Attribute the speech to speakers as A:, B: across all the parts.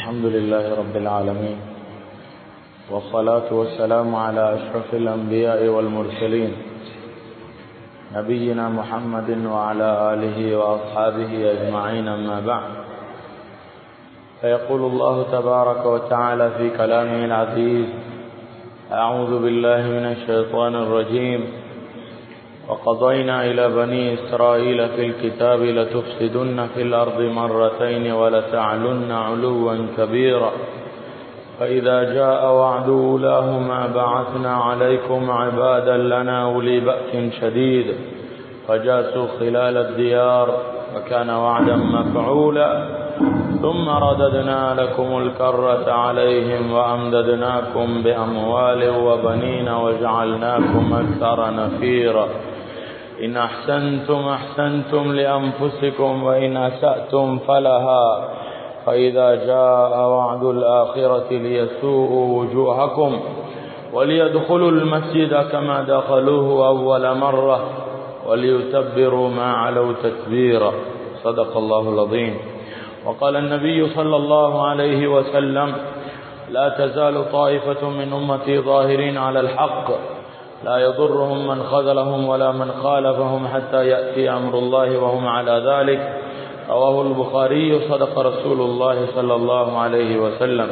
A: الحمد لله رب العالمين والصلاة والسلام على أشرف الأنبياء والمرسلين نبينا محمد وعلى آله وأصحابه أجمعين أما بعد فيقول الله تبارك وتعالى في كلامه العزيز أعوذ بالله من الشيطان الرجيم وقضينا إلى بني إسرائيل في الكتاب لتفسدن في الأرض مرتين ولتعلن علوا كبيرا فإذا جاء وعد أولاهما بعثنا عليكم عبادا لنا أولي بأس شديد فجاسوا خلال الديار وكان وعدا مفعولا ثم رددنا لكم الكرة عليهم وأمددناكم بأموال وبنين وجعلناكم أكثر نفيرا إن أحسنتم أحسنتم لأنفسكم وإن أسأتم فلها فإذا جاء وعد الآخرة ليسوءوا وجوهكم وليدخلوا المسجد كما دخلوه أول مرة وليتبروا ما علوا تتبيرا صدق الله العظيم وقال النبي صلى الله عليه وسلم لا تزال طائفة من أمتي ظاهرين على الحق لا يضرهم من خذلهم ولا من خالفهم حتى يأتي أمر الله وهم على ذلك رواه البخاري صدق رسول الله صلى الله عليه وسلم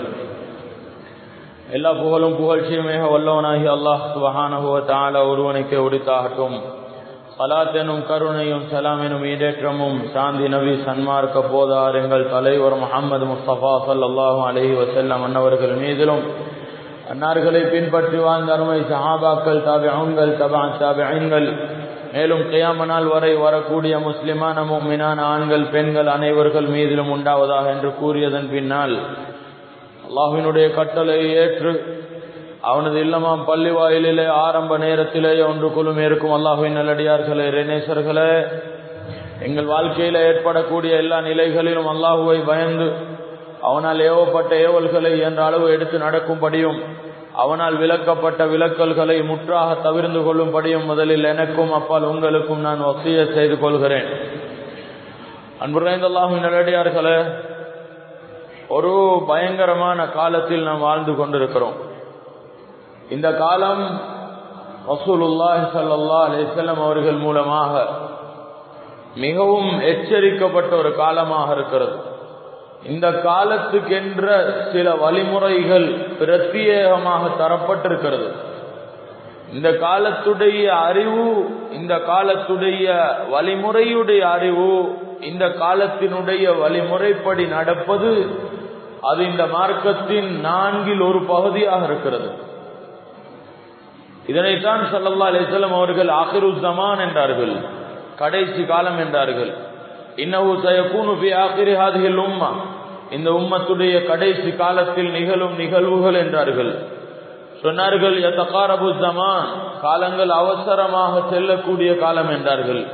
A: எல்லா புகழும் புகழ்ச்சியுமேக வல்லவனாகி அல்லாஹ் சுபஹானஹுவ தாலா ஒருவனுக்கு உடித்தாகட்டும் சலாத் எனும் கருணையும் சலாம் எனும் ஈடேற்றமும் சாந்தி நபி சன்மார்க்க போதார் எங்கள் தலைவர் முகமது முஸ்தபா சல்லாஹூ அலஹி வசல்லம் அன்னவர்கள் மீதிலும் அன்னார்களை பின்பற்றி வாழ்ந்த அருமை சஹாபாக்கள் தாபியங்கள் தபா தாபியங்கள் மேலும் கியாம நாள் வரை வரக்கூடிய முஸ்லிமான மீனான ஆண்கள் பெண்கள் அனைவர்கள் மீதிலும் உண்டாவதாக என்று கூறியதன் பின்னால் அல்லாஹினுடைய கட்டளை ஏற்று அவனது இல்லமாம் பள்ளி வாயிலே ஆரம்ப நேரத்திலேயே ஒன்று குழும் இருக்கும் அல்லாஹுவின் நல்லடியார்களே ரெனேசர்களே எங்கள் வாழ்க்கையில ஏற்படக்கூடிய எல்லா நிலைகளிலும் அல்லாஹுவை பயந்து அவனால் ஏவப்பட்ட ஏவல்களை என்ற அளவு எடுத்து நடக்கும்படியும் அவனால் விளக்கப்பட்ட விளக்கல்களை முற்றாக தவிர்ந்து கொள்ளும்படியும் முதலில் எனக்கும் அப்பால் உங்களுக்கும் நான் வசிய செய்து கொள்கிறேன் அன்புரைந்த அல்லாஹுவின் நல்லடியார்களே ஒரு பயங்கரமான காலத்தில் நாம் வாழ்ந்து கொண்டிருக்கிறோம் இந்த காலம் ரசூலுல்லாஹி சல்லா அலிசல்லம் அவர்கள் மூலமாக மிகவும் எச்சரிக்கப்பட்ட ஒரு காலமாக இருக்கிறது இந்த காலத்துக்கென்ற சில வழிமுறைகள் பிரத்யேகமாக தரப்பட்டிருக்கிறது இந்த காலத்துடைய அறிவு இந்த காலத்துடைய வழிமுறையுடைய அறிவு இந்த காலத்தினுடைய வழிமுறைப்படி நடப்பது அது இந்த மார்க்கத்தின் நான்கில் ஒரு பகுதியாக இருக்கிறது இதனைத்தான் சல்லல்லா அலிஸ்லாம் அவர்கள் ஆஹிருஸ்தமான் என்றார்கள் கடைசி காலம் என்றார்கள் இன்னவு சயக்கூனு பி ஆகிரி ஹாதிகள் உம்மா இந்த உம்மத்துடைய கடைசி காலத்தில் நிகழும் நிகழ்வுகள் என்றார்கள் சொன்னார்கள் எத்தகாரபு ஜமான் காலங்கள் அவசரமாக செல்லக்கூடிய காலம் என்றார்கள்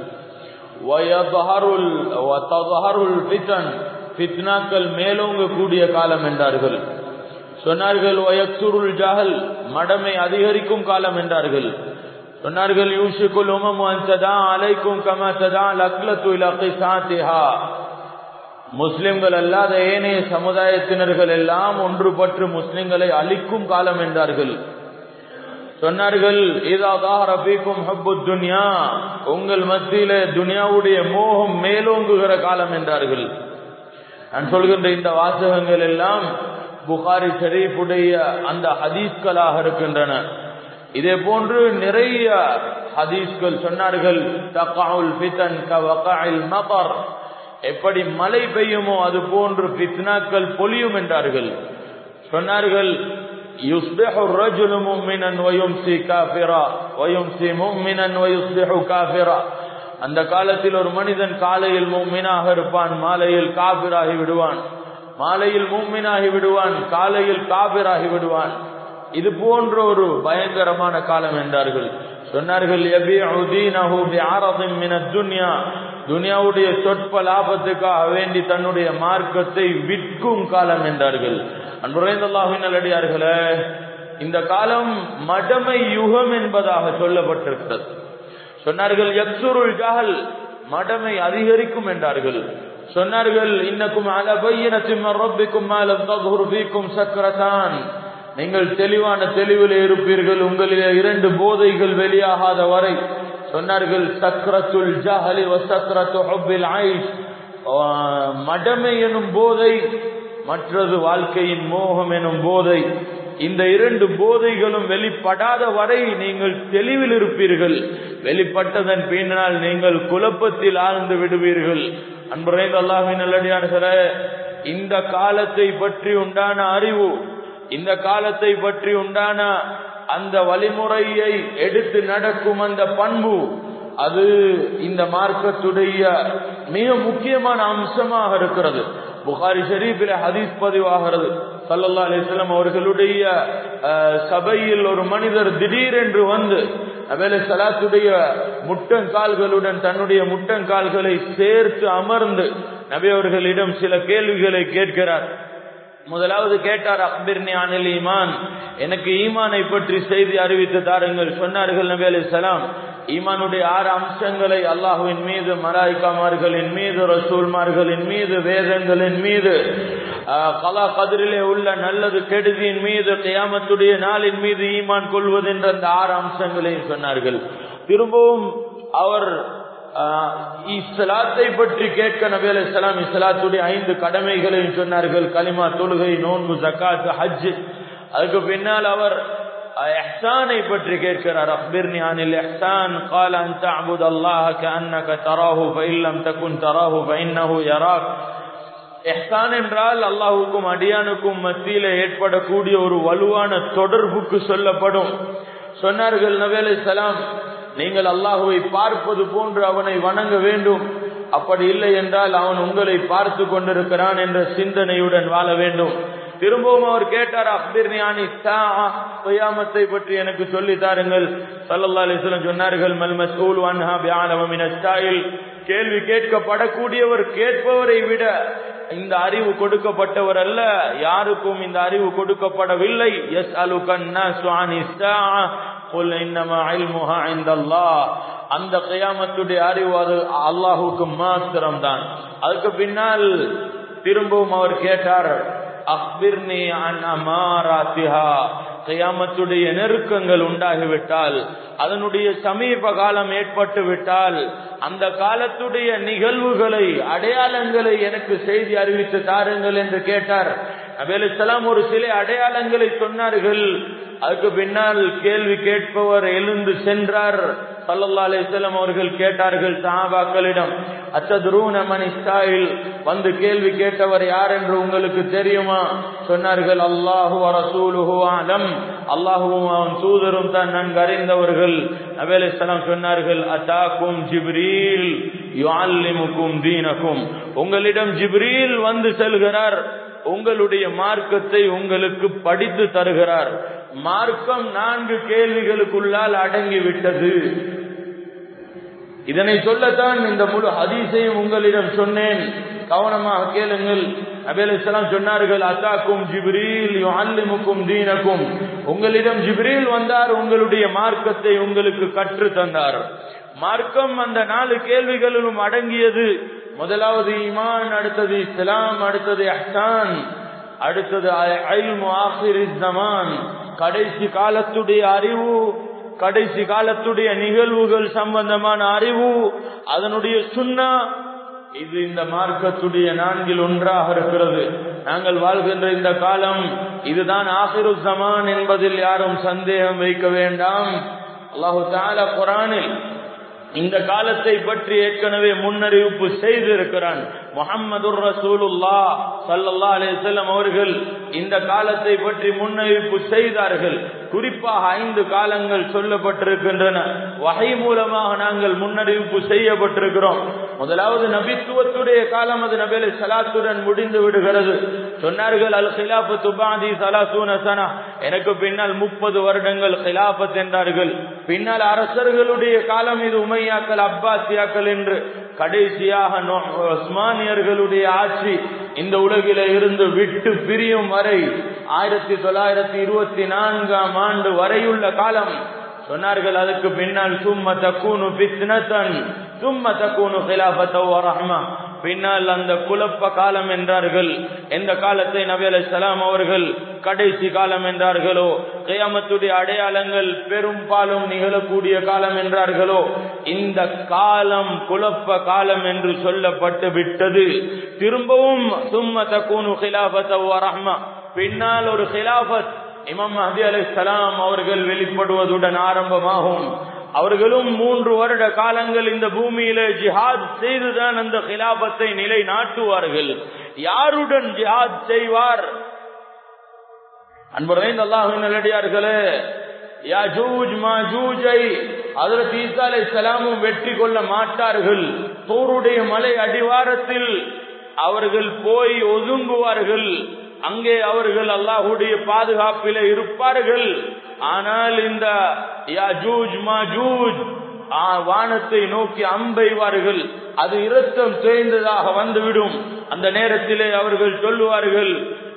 A: பித்னாக்கள் மேலோங்கக்கூடிய காலம் என்றார்கள் சொன்னார்கள் ஒயக்சுருள் ஜஹல் மடமை அதிகரிக்கும் காலம் என்றார்கள் சொன்னார்கள் யூஷிக்குல் உமம் அன்சதா அலைக்கும் கம சதா லக்லத்து இலக்கை சாத்திஹா முஸ்லிம்கள் அல்லாத ஏனைய சமுதாயத்தினர்கள் எல்லாம் ஒன்றுபட்டு முஸ்லிம்களை அழிக்கும் காலம் என்றார்கள் சொன்னார்கள் ரபீக்கும் ஹப்பு துன்யா உங்கள் மத்தியில துனியாவுடைய மோகம் மேலோங்குகிற காலம் என்றார்கள் நான் சொல்கின்ற இந்த வாசகங்கள் எல்லாம் புகாரி ஷரீஃபுடைய அந்த ஹதீஸ்களாக இருக்கின்றன இதே போன்று நிறைய ஹதீஸ்கள் சொன்னார்கள் தகாவுல் பித்தன் கவகாயில் மபர் எப்படி மழை பெய்யுமோ அது போன்று பித்னாக்கள் பொழியும் என்றார்கள் சொன்னார்கள் يصبح الرجل مؤمنا ويمسي كافرا ويمسي مؤمنا ويصبح كافرا அந்த காலத்தில் ஒரு மனிதன் காலையில் மூமினாக இருப்பான் மாலையில் காபிராகி விடுவான் மாலையில் மூமினாகி விடுவான் காலையில் காபிராகி விடுவான் இது போன்ற ஒரு பயங்கரமான காலம் என்றார்கள் சொன்னார்கள் துனியாவுடைய சொற்ப லாபத்துக்காக வேண்டி தன்னுடைய மார்க்கத்தை விற்கும் காலம் என்றார்கள் அன்புரைந்தல்லாஹின் நல்லடியார்களே இந்த காலம் மடமை யுகம் என்பதாக சொல்லப்பட்டிருக்கிறது சொன்னார்கள் யக்சுருள் ஜஹல் மடமை அதிகரிக்கும் என்றார்கள் சொன்னார்கள் இன்னக்கும் அல பையனத்தின் ரப்பிக்கும் மாலம் தகுரு ஃபீக்கும் சக்கரதான் நீங்கள் தெளிவான தெளிவில் இருப்பீர்கள் உங்களிலே இரண்டு போதைகள் வெளியாகாத வரை சொன்னார்கள் சக்கரத்துல் ஜஹலி வசக்கரத்து ஹுப்பில் ஆயிஷ் மடமை எனும் போதை மற்றது வாழ்க்கையின் மோகம் எனும் போதை இந்த இரண்டு போதைகளும் வெளிப்படாத வரை நீங்கள் தெளிவில் இருப்பீர்கள் வெளிப்பட்டதன் பின்னால் நீங்கள் குழப்பத்தில் ஆழ்ந்து விடுவீர்கள் அன்புரைந்த அல்லாஹின் நல்லடியான இந்த காலத்தை பற்றி உண்டான அறிவு இந்த காலத்தை பற்றி உண்டான அந்த வழிமுறையை எடுத்து நடக்கும் அந்த பண்பு அது இந்த மார்க்கத்துடைய மிக முக்கியமான அம்சமாக இருக்கிறது புகாரி ஷரீஃபில் ஹதீஸ் பதிவாகிறது சல்லல்லா அலிஸ்லாம் அவர்களுடைய சபையில் ஒரு மனிதர் திடீரென்று வந்து அவேலை சலாத்துடைய முட்டங்கால்களுடன் தன்னுடைய முட்டங்கால்களை சேர்த்து அமர்ந்து நபி அவர்களிடம் சில கேள்விகளை கேட்கிறார் முதலாவது கேட்டார் அக்பிர்னி அனில் ஈமான் எனக்கு ஈமானை பற்றி செய்தி அறிவித்து தாருங்கள் சொன்னார்கள் நபி அலி சலாம் ஈமானுடைய ஆறு அம்சங்களை அல்லாஹுவின் மீது மலாய்காமார்களின் மீது ரசூல்மார்களின் மீது வேதங்களின் மீது கலா கதிரிலே உள்ள நல்லது கெடுதியின் மீது கியாமத்துடைய நாளின் மீது ஈமான் கொள்வது என்ற அந்த ஆறு அம்சங்களையும் சொன்னார்கள் திரும்பவும் அவர் இஸ்லாத்தை பற்றி கேட்க நபி அலி இஸ்லாம் இஸ்லாத்துடைய ஐந்து கடமைகளையும் சொன்னார்கள் கலிமா தொழுகை நோன்பு ஜக்காத் ஹஜ் அதுக்கு பின்னால் அவர் இஹ்சானை பற்றி கேட்கிறார் அக்பிர்னி அனில் இஹ்சான் قال ان تعبد الله كانك تراه فان لم تكن تراه فانه يراك இஹ்சான் என்றால் அல்லாஹுக்கும் அடியானுக்கும் மத்தியில ஏற்படக்கூடிய ஒரு வலுவான தொடர்புக்கு சொல்லப்படும் சொன்னார்கள் நபி அலைஹிஸ்ஸலாம் நீங்கள் அல்லாஹுவை பார்ப்பது போன்று அவனை வணங்க வேண்டும் அப்படி இல்லை என்றால் அவன் உங்களை பார்த்து கொண்டிருக்கிறான் என்ற சிந்தனையுடன் வாழ வேண்டும் திரும்பவும் அவர் கேட்டார் அப்திர்னியானி சுயாமத்தை பற்றி எனக்கு சொல்லி தாருங்கள் சல்லல்லா அலிஸ்லம் சொன்னார்கள் மல் மஸ்ஊல் வன்ஹா பியானமின் ஸ்டாயில் கேள்வி கேட்கப்படக்கூடியவர் கேட்பவரை விட இந்த அறிவு கொடுக்கப்பட்டவர் அல்ல யாருக்கும் இந்த அறிவு கொடுக்கப்படவில்லை எஸ் அலுகன்னா சுவானி அந்த கயாமத்துடைய அறிவு அது அல்லாஹுக்கு மாத்திரம் தான் அதுக்கு பின்னால் திரும்பவும் அவர் கேட்டார் அக்பிர்னி அன் அமாராத்திஹா கயாமத்துடைய நெருக்கங்கள் உண்டாகிவிட்டால் அதனுடைய சமீப காலம் ஏற்பட்டு விட்டால் அந்த காலத்துடைய நிகழ்வுகளை அடையாளங்களை எனக்கு செய்தி அறிவித்து தாருங்கள் என்று கேட்டார் நபேலாம் ஒரு சில அடையாளங்களை சொன்னார்கள் அதுக்கு பின்னால் கேள்வி கேட்பவர் எழுந்து சென்றார் சல்லல்லா அலிஸ்லாம் அவர்கள் கேட்டார்கள் சஹாபாக்களிடம் அத்ததுரூன மனிஸ்டாயில் வந்து கேள்வி கேட்டவர் யார் என்று உங்களுக்கு தெரியுமா சொன்னார்கள் அல்லாஹு ரசூலுஹு ஆலம் அல்லாஹுவும் அவன் தூதரும் தான் நன்கு அறிந்தவர்கள் நபி அலிஸ்லாம் சொன்னார்கள் அத்தாக்கும் ஜிப்ரீல் யுஅல்லிமுக்கும் தீனக்கும் உங்களிடம் ஜிப்ரீல் வந்து செல்கிறார் உங்களுடைய மார்க்கத்தை உங்களுக்கு படித்து தருகிறார் மார்க்கம் நான்கு கேள்விகளுக்குள்ளால் அடங்கிவிட்டது இதனை சொல்லத்தான் இந்த முழு ஹதீஸையும் உங்களிடம் சொன்னேன் கவனமாக கேளுங்கள் அபேலாம் சொன்னார்கள் அத்தாக்கும் ஜிப்ரீல் அல்லிமுக்கும் தீனக்கும் உங்களிடம் ஜிப்ரீல் வந்தார் உங்களுடைய மார்க்கத்தை உங்களுக்கு கற்று தந்தார் மார்க்கம் அந்த நாலு கேள்விகளிலும் அடங்கியது முதலாவது ஈமான் அடுத்தது இஸ்லாம் அடுத்தது அஹ்சான் அடுத்தது ஜமான் கடைசி காலத்துடைய அறிவு கடைசி காலத்துடைய நிகழ்வுகள் சம்பந்தமான அறிவு அதனுடைய சுண்ணா இது இந்த மார்க்கத்துடைய நான்கில் ஒன்றாக இருக்கிறது நாங்கள் வாழ்கின்ற இந்த காலம் இதுதான் ஆசிரு ஜமான் என்பதில் யாரும் சந்தேகம் வைக்க வேண்டாம் அல்லாஹு தாலா குரானில் இந்த காலத்தை பற்றி ஏற்கனவே முன்னறிவிப்பு செய்திருக்கிறான் முகம்மது ரசூலுல்லா சல்லல்லா அலிசல்லம் அவர்கள் இந்த காலத்தை பற்றி முன்னறிவிப்பு செய்தார்கள் குறிப்பாக ஐந்து காலங்கள் சொல்லப்பட்டிருக்கின்றன வகை மூலமாக நாங்கள் முன்னறிவிப்பு செய்யப்பட்டிருக்கிறோம் முதலாவது நபித்துவத்துடைய காலம் அது நபிலை சலாத்துடன் முடிந்து விடுகிறது சொன்னார்கள் அல் ஹிலாபு துபாதி சலாசூன சனா எனக்கு பின்னால் முப்பது வருடங்கள் ஹிலாபத் என்றார்கள் பின்னால் அரசர்களுடைய காலம் இது உமையாக்கள் அப்பாசியாக்கள் என்று கடைசியாக உஸ்மானியர்களுடைய ஆட்சி இந்த உலகில இருந்து விட்டு பிரியும் வரை ஆயிரத்தி தொள்ளாயிரத்தி இருபத்தி நான்காம் ஆண்டு வரையுள்ள காலம் சொன்னார்கள் அதுக்கு பின்னால் சும்ம தக்கூனு பித்னத்தன் சும்ம தக்கூனு ஹிலாபத்தோ ரஹ்மா பின்னால் அந்த குழப்ப காலம் என்றார்கள் எந்த காலத்தை நபி அலை சலாம் அவர்கள் கடைசி காலம் என்றார்களோ கயாமத்துடைய அடையாளங்கள் பெரும்பாலும் நிகழக்கூடிய காலம் என்றார்களோ இந்த காலம் குழப்ப காலம் என்று சொல்லப்பட்டு விட்டது திரும்பவும் சும்ம தக்கூனு ஹிலாபத் ரஹ்மா பின்னால் ஒரு ஹிலாபத் இமாம் மஹதி அலை சலாம் அவர்கள் வெளிப்படுவதுடன் ஆரம்பமாகும் அவர்களும் மூன்று வருட காலங்கள் இந்த பூமியில ஜிஹாத் செய்துதான் அந்த கிலாபத்தை நிலை நாட்டுவார்கள் யாருடன் ஜிஹாத் செய்வார் அன்புரைந்த அல்லாஹின் நல்லடியார்களே யாஜூஜ் மாஜூஜை அதில் ஈசா அலை சலாமும் வெற்றி கொள்ள மாட்டார்கள் தூருடைய மலை அடிவாரத்தில் அவர்கள் போய் ஒதுங்குவார்கள் அங்கே அவர்கள் அல்லாஹுடைய பாதுகாப்பில இருப்பார்கள் ஆனால் இந்த யாஜூஜ் மாஜூஜ் வானத்தை நோக்கி அம்பெய்வார்கள் அது இரத்தம் தேய்ந்ததாக வந்துவிடும் அந்த நேரத்திலே அவர்கள் சொல்லுவார்கள்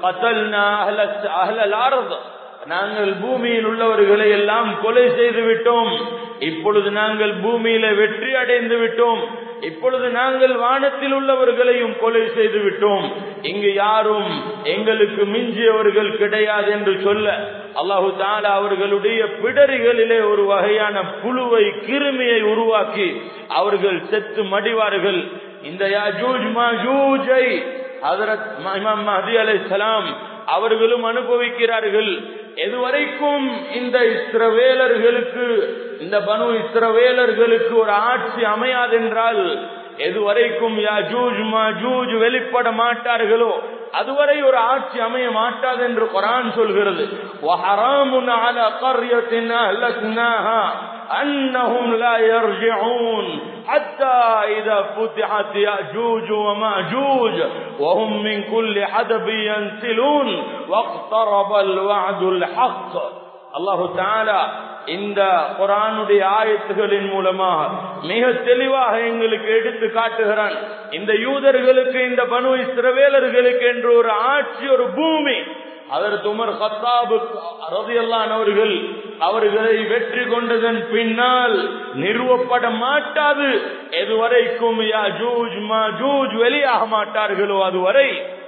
A: நாங்கள் பூமியில் உள்ளவர்களை எல்லாம் கொலை செய்து விட்டோம் இப்பொழுது நாங்கள் பூமியில வெற்றி அடைந்து விட்டோம் இப்பொழுது நாங்கள் வானத்தில் உள்ளவர்களையும் கொலை செய்து விட்டோம் இங்கு யாரும் எங்களுக்கு மிஞ்சியவர்கள் கிடையாது என்று சொல்ல அல்லாஹு தாலா அவர்களுடைய பிடரிகளிலே ஒரு வகையான புழுவை கிருமியை உருவாக்கி அவர்கள் செத்து மடிவார்கள் இந்த யாஜூஜ் மாஜூஜை ஹதரத் இமாம் மஹதி அலைஹிஸ்ஸலாம் அவர்களும் அனுபவிக்கிறார்கள் எதுவரைக்கும் இந்த இஸ்ரவேலர்களுக்கு இந்த பனு இஸ்ரவேலர்களுக்கு ஒரு ஆட்சி அமையாதென்றால் எதுவரைக்கும் யாஜூஜ் மாஜூஜ் வெளிப்பட மாட்டார்களோ அதுவரை ஒரு ஆட்சி அமைய மாட்டாது என்று குரான் சொல்கிறது وَحَرَامٌ عَلَى قَرْيَةٍ أَهْلَكْنَاهَا أَنَّهُمْ لَا يَرْجِعُونَ حَتَّى إِذَا فُتِحَتْ يَأْجُوجُ وَمَأْجُوجُ وَهُمْ مِنْ كُلِّ حَدَبٍ يَنْسِلُونَ وَاقْتَرَبَ الْوَعْدُ الْحَقُّ அல்லாஹு தாலா இந்த குரானுடைய ஆயத்துகளின் மூலமாக மிக தெளிவாக எங்களுக்கு எடுத்து காட்டுகிறான் இந்த யூதர்களுக்கு இந்த பனு இஸ்ரவேலர்களுக்கு என்று ஒரு ஆட்சி ஒரு பூமி அதற்கு உமர் ஹத்தாபு ரதியல்லான் அவர்கள் அவர்களை வெற்றி கொண்டதன் பின்னால் நிறுவப்பட மாட்டாது எதுவரைக்கும் யாஜூஜ் மாஜூஜ் வெளியாக மாட்டார்களோ அதுவரை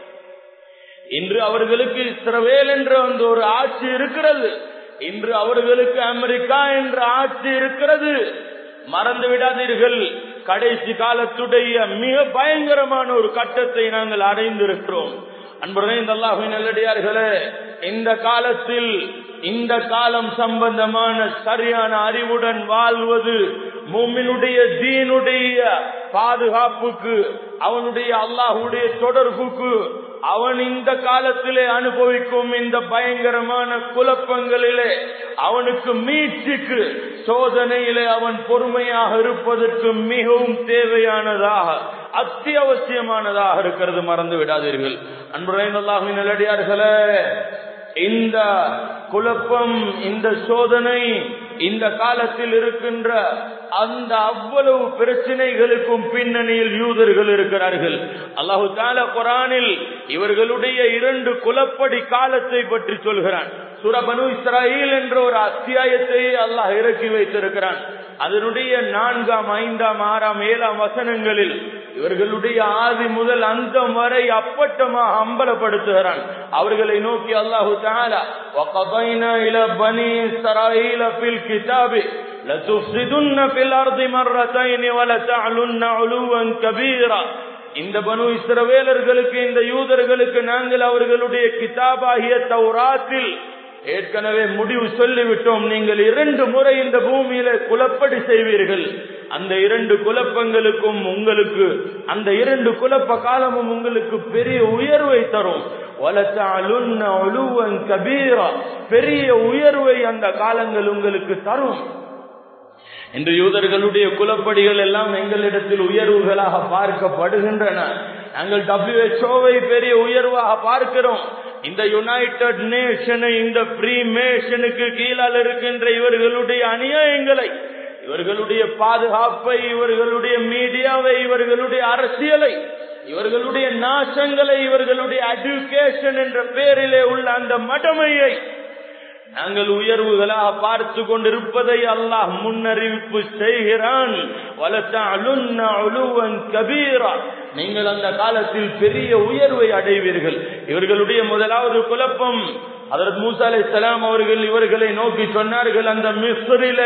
A: இன்று அவர்களுக்கு இஸ்ரவேல் என்ற அந்த ஒரு ஆட்சி இருக்கிறது இன்று அவர்களுக்கு அமெரிக்கா என்ற ஆட்சி இருக்கிறது மறந்து விடாதீர்கள் கடைசி காலத்துடைய மிக பயங்கரமான ஒரு கட்டத்தை நாங்கள் அடைந்திருக்கிறோம் அன்புடனே இந்த அல்லாஹின் நல்லடியார்களே இந்த காலத்தில் இந்த காலம் சம்பந்தமான சரியான அறிவுடன் வாழ்வது மூமினுடைய தீனுடைய பாதுகாப்புக்கு அவனுடைய அல்லாஹுடைய தொடர்புக்கு அவன் இந்த காலத்திலே அனுபவிக்கும் இந்த பயங்கரமான குழப்பங்களிலே அவனுக்கு மீட்சிக்கு சோதனையிலே அவன் பொறுமையாக இருப்பதற்கு மிகவும் தேவையானதாக அத்தியாவசியமானதாக இருக்கிறது மறந்து விடாதீர்கள் அன்புரைந்தாகின் நிலடியார்களே இந்த குழப்பம் இந்த சோதனை இந்த காலத்தில் இருக்கின்ற அந்த அவ்வளவு பிரச்சனைகளுக்கும் பின்னணியில் யூதர்கள் இருக்கிறார்கள் அல்லாஹு தால குரானில் இவர்களுடைய இரண்டு குலப்படி காலத்தை பற்றி சொல்கிறான் சுரபனு இஸ்ராயில் என்ற ஒரு அத்தியாயத்தை அல்லாஹ் இறக்கி வைத்திருக்கிறான் அதனுடைய நான்காம் ஐந்தாம் ஆறாம் ஏழாம் வசனங்களில் இவர்களுடைய ஆதி முதல் அந்தம் வரை அப்பட்டமாக அம்பலப்படுத்துகிறான் அவர்களை நோக்கி அல்லாஹு தாலா وقضينا إلى بني إسرائيل في الكتاب لتفسدن في الأرض مرتين ولتعلن علوا كبيرا இந்த பனு இஸ்ரவேலர்களுக்கு இந்த யூதர்களுக்கு நாங்கள் அவர்களுடைய கிதாபாகிய தௌராத்தில் ஏற்கனவே முடிவு சொல்லிவிட்டோம் நீங்கள் இரண்டு முறை இந்த பூமியில குலப்படி செய்வீர்கள் அந்த இரண்டு குழப்பங்களுக்கும் உங்களுக்கு அந்த இரண்டு குழப்ப காலமும் உங்களுக்கு பெரிய உயர்வை தரும் கபீரா பெரிய உயர்வை அந்த காலங்கள் உங்களுக்கு தரும் இன்று யூதர்களுடைய குலப்படிகள் எல்லாம் எங்களிடத்தில் உயர்வுகளாக பார்க்கப்படுகின்றன நாங்கள் டபிள்யூஹெச்ஓவை பெரிய உயர்வாக பார்க்கிறோம் இந்த யுனைடெட் நேஷனை இந்த ஃப்ரீ மேஷனுக்கு கீழால் இருக்கின்ற இவர்களுடைய அநியாயங்களை இவர்களுடைய பாதுகாப்பை இவர்களுடைய மீடியாவை இவர்களுடைய அரசியலை இவர்களுடைய நாசங்களை இவர்களுடைய எஜுகேஷன் என்ற பேரிலே உள்ள அந்த மடமையை நாங்கள் உயர்வுகளாக பார்த்து கொண்டிருப்பதை அல்லாஹ் முன்னறிவிப்பு செய்கிறான் கபீரா நீங்கள் அந்த காலத்தில் பெரிய உயர்வை அடைவீர்கள் இவர்களுடைய முதலாவது குழப்பம் அதற்கு மூசா அலை சலாம் அவர்கள் இவர்களை நோக்கி சொன்னார்கள் அந்த மிஸ்ரிலே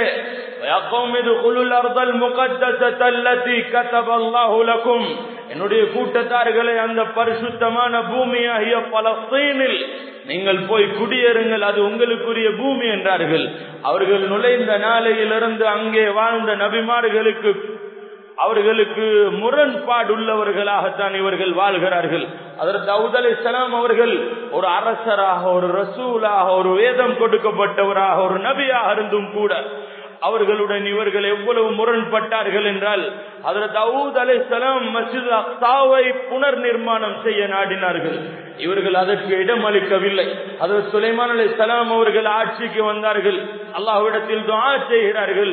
A: என்னுடைய கூட்டத்தார்களை அந்த பரிசுத்தமான பூமியாகிய பலஸ்தீனில் நீங்கள் போய் குடியேறுங்கள் அது உங்களுக்குரிய பூமி என்றார்கள் அவர்கள் நுழைந்த நாளையிலிருந்து அங்கே வாழ்ந்த நபிமார்களுக்கு அவர்களுக்கு முரண்பாடுள்ளவர்களாகத்தான் இவர்கள் வாழ்கிறார்கள் அதற்கு தவுத் அலி சலாம் அவர்கள் ஒரு அரசராக ஒரு ரசூலாக ஒரு வேதம் கொடுக்கப்பட்டவராக ஒரு நபியாக இருந்தும் கூட அவர்களுடன் இவர்கள் எவ்வளவு முரண்பட்டார்கள் என்றால் அதில் தவுத் அலை சலாம் மசித் அக்தாவை புனர் நிர்மாணம் செய்ய நாடினார்கள் இவர்கள் அதற்கு இடம் அளிக்கவில்லை அதில் சுலைமான் அலை சலாம் அவர்கள் ஆட்சிக்கு வந்தார்கள் அல்லாஹ்விடத்தில் துஆ செய்கிறார்கள்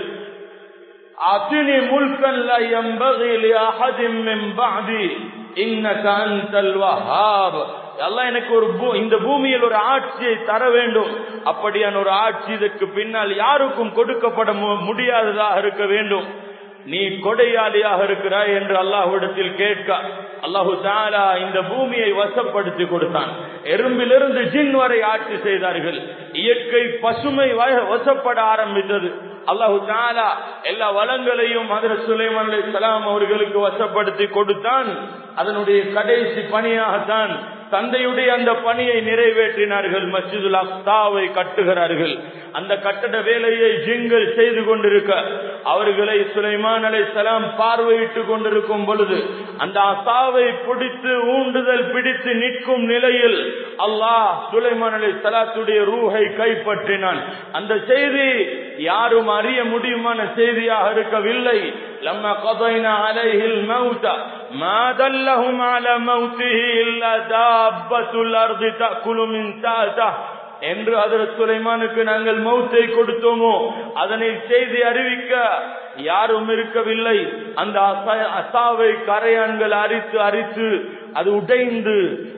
A: அத்தினி முல்கன் லா யம்பகி லி அஹதின் மின் பஅதி இன்னக அன்தல் வஹாப் அல்லாஹ் எனக்கு ஒரு இந்த பூமியில் ஒரு ஆட்சியை தர வேண்டும் அப்படியான ஒரு ஆட்சி இதற்கு பின்னால் யாருக்கும் கொடுக்கப்பட முடியாததாக இருக்க வேண்டும் நீ கொடையாளியாக இருக்கிறாய் என்று அல்லாஹ்விடத்தில் கேட்க அல்லாஹு தாலா இந்த பூமியை வசப்படுத்தி கொடுத்தான் எறும்பிலிருந்து ஜின் வரை ஆட்சி செய்தார்கள் இயற்கை பசுமை வசப்பட ஆரம்பித்தது அல்லாஹு தாலா எல்லா வளங்களையும் மதுர சுலைமன் அலி சலாம் அவர்களுக்கு வசப்படுத்தி கொடுத்தான் அதனுடைய கடைசி பணியாகத்தான் தந்தையுடைய அந்த பணியை நிறைவேற்றினார்கள் மஸ்ஜிதுல் அக்தாவை கட்டுகிறார்கள் அந்த கட்டட வேலையை ஜிங்கள் செய்து கொண்டிருக்க அவர்களை சுலைமான் அலை சலாம் பார்வையிட்டு கொண்டிருக்கும் பொழுது அந்த அசாவை பிடித்து ஊண்டுதல் பிடித்து நிற்கும் நிலையில் அல்லாஹ் சுலைமான் அலை சலாத்துடைய ரூஹை கைப்பற்றினான் அந்த செய்தி யாரும் அறிய முடியுமான செய்தியாக இருக்கவில்லை لما قضينا عليه الموت ما دلهم على موته إلا دابة الأرض تأكل من تحته என்று அதற்கு சுலைமானுக்கு நாங்கள் மௌத்தை கொடுத்தோமோ அதனை செய்தி அறிவிக்க யாரும் இருக்கவில்லை அந்த அசாவை கரையான்கள் அரித்து அரித்து அது உடைந்து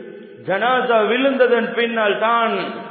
A: ஜனாசா விழுந்ததன் பின்னால் தான்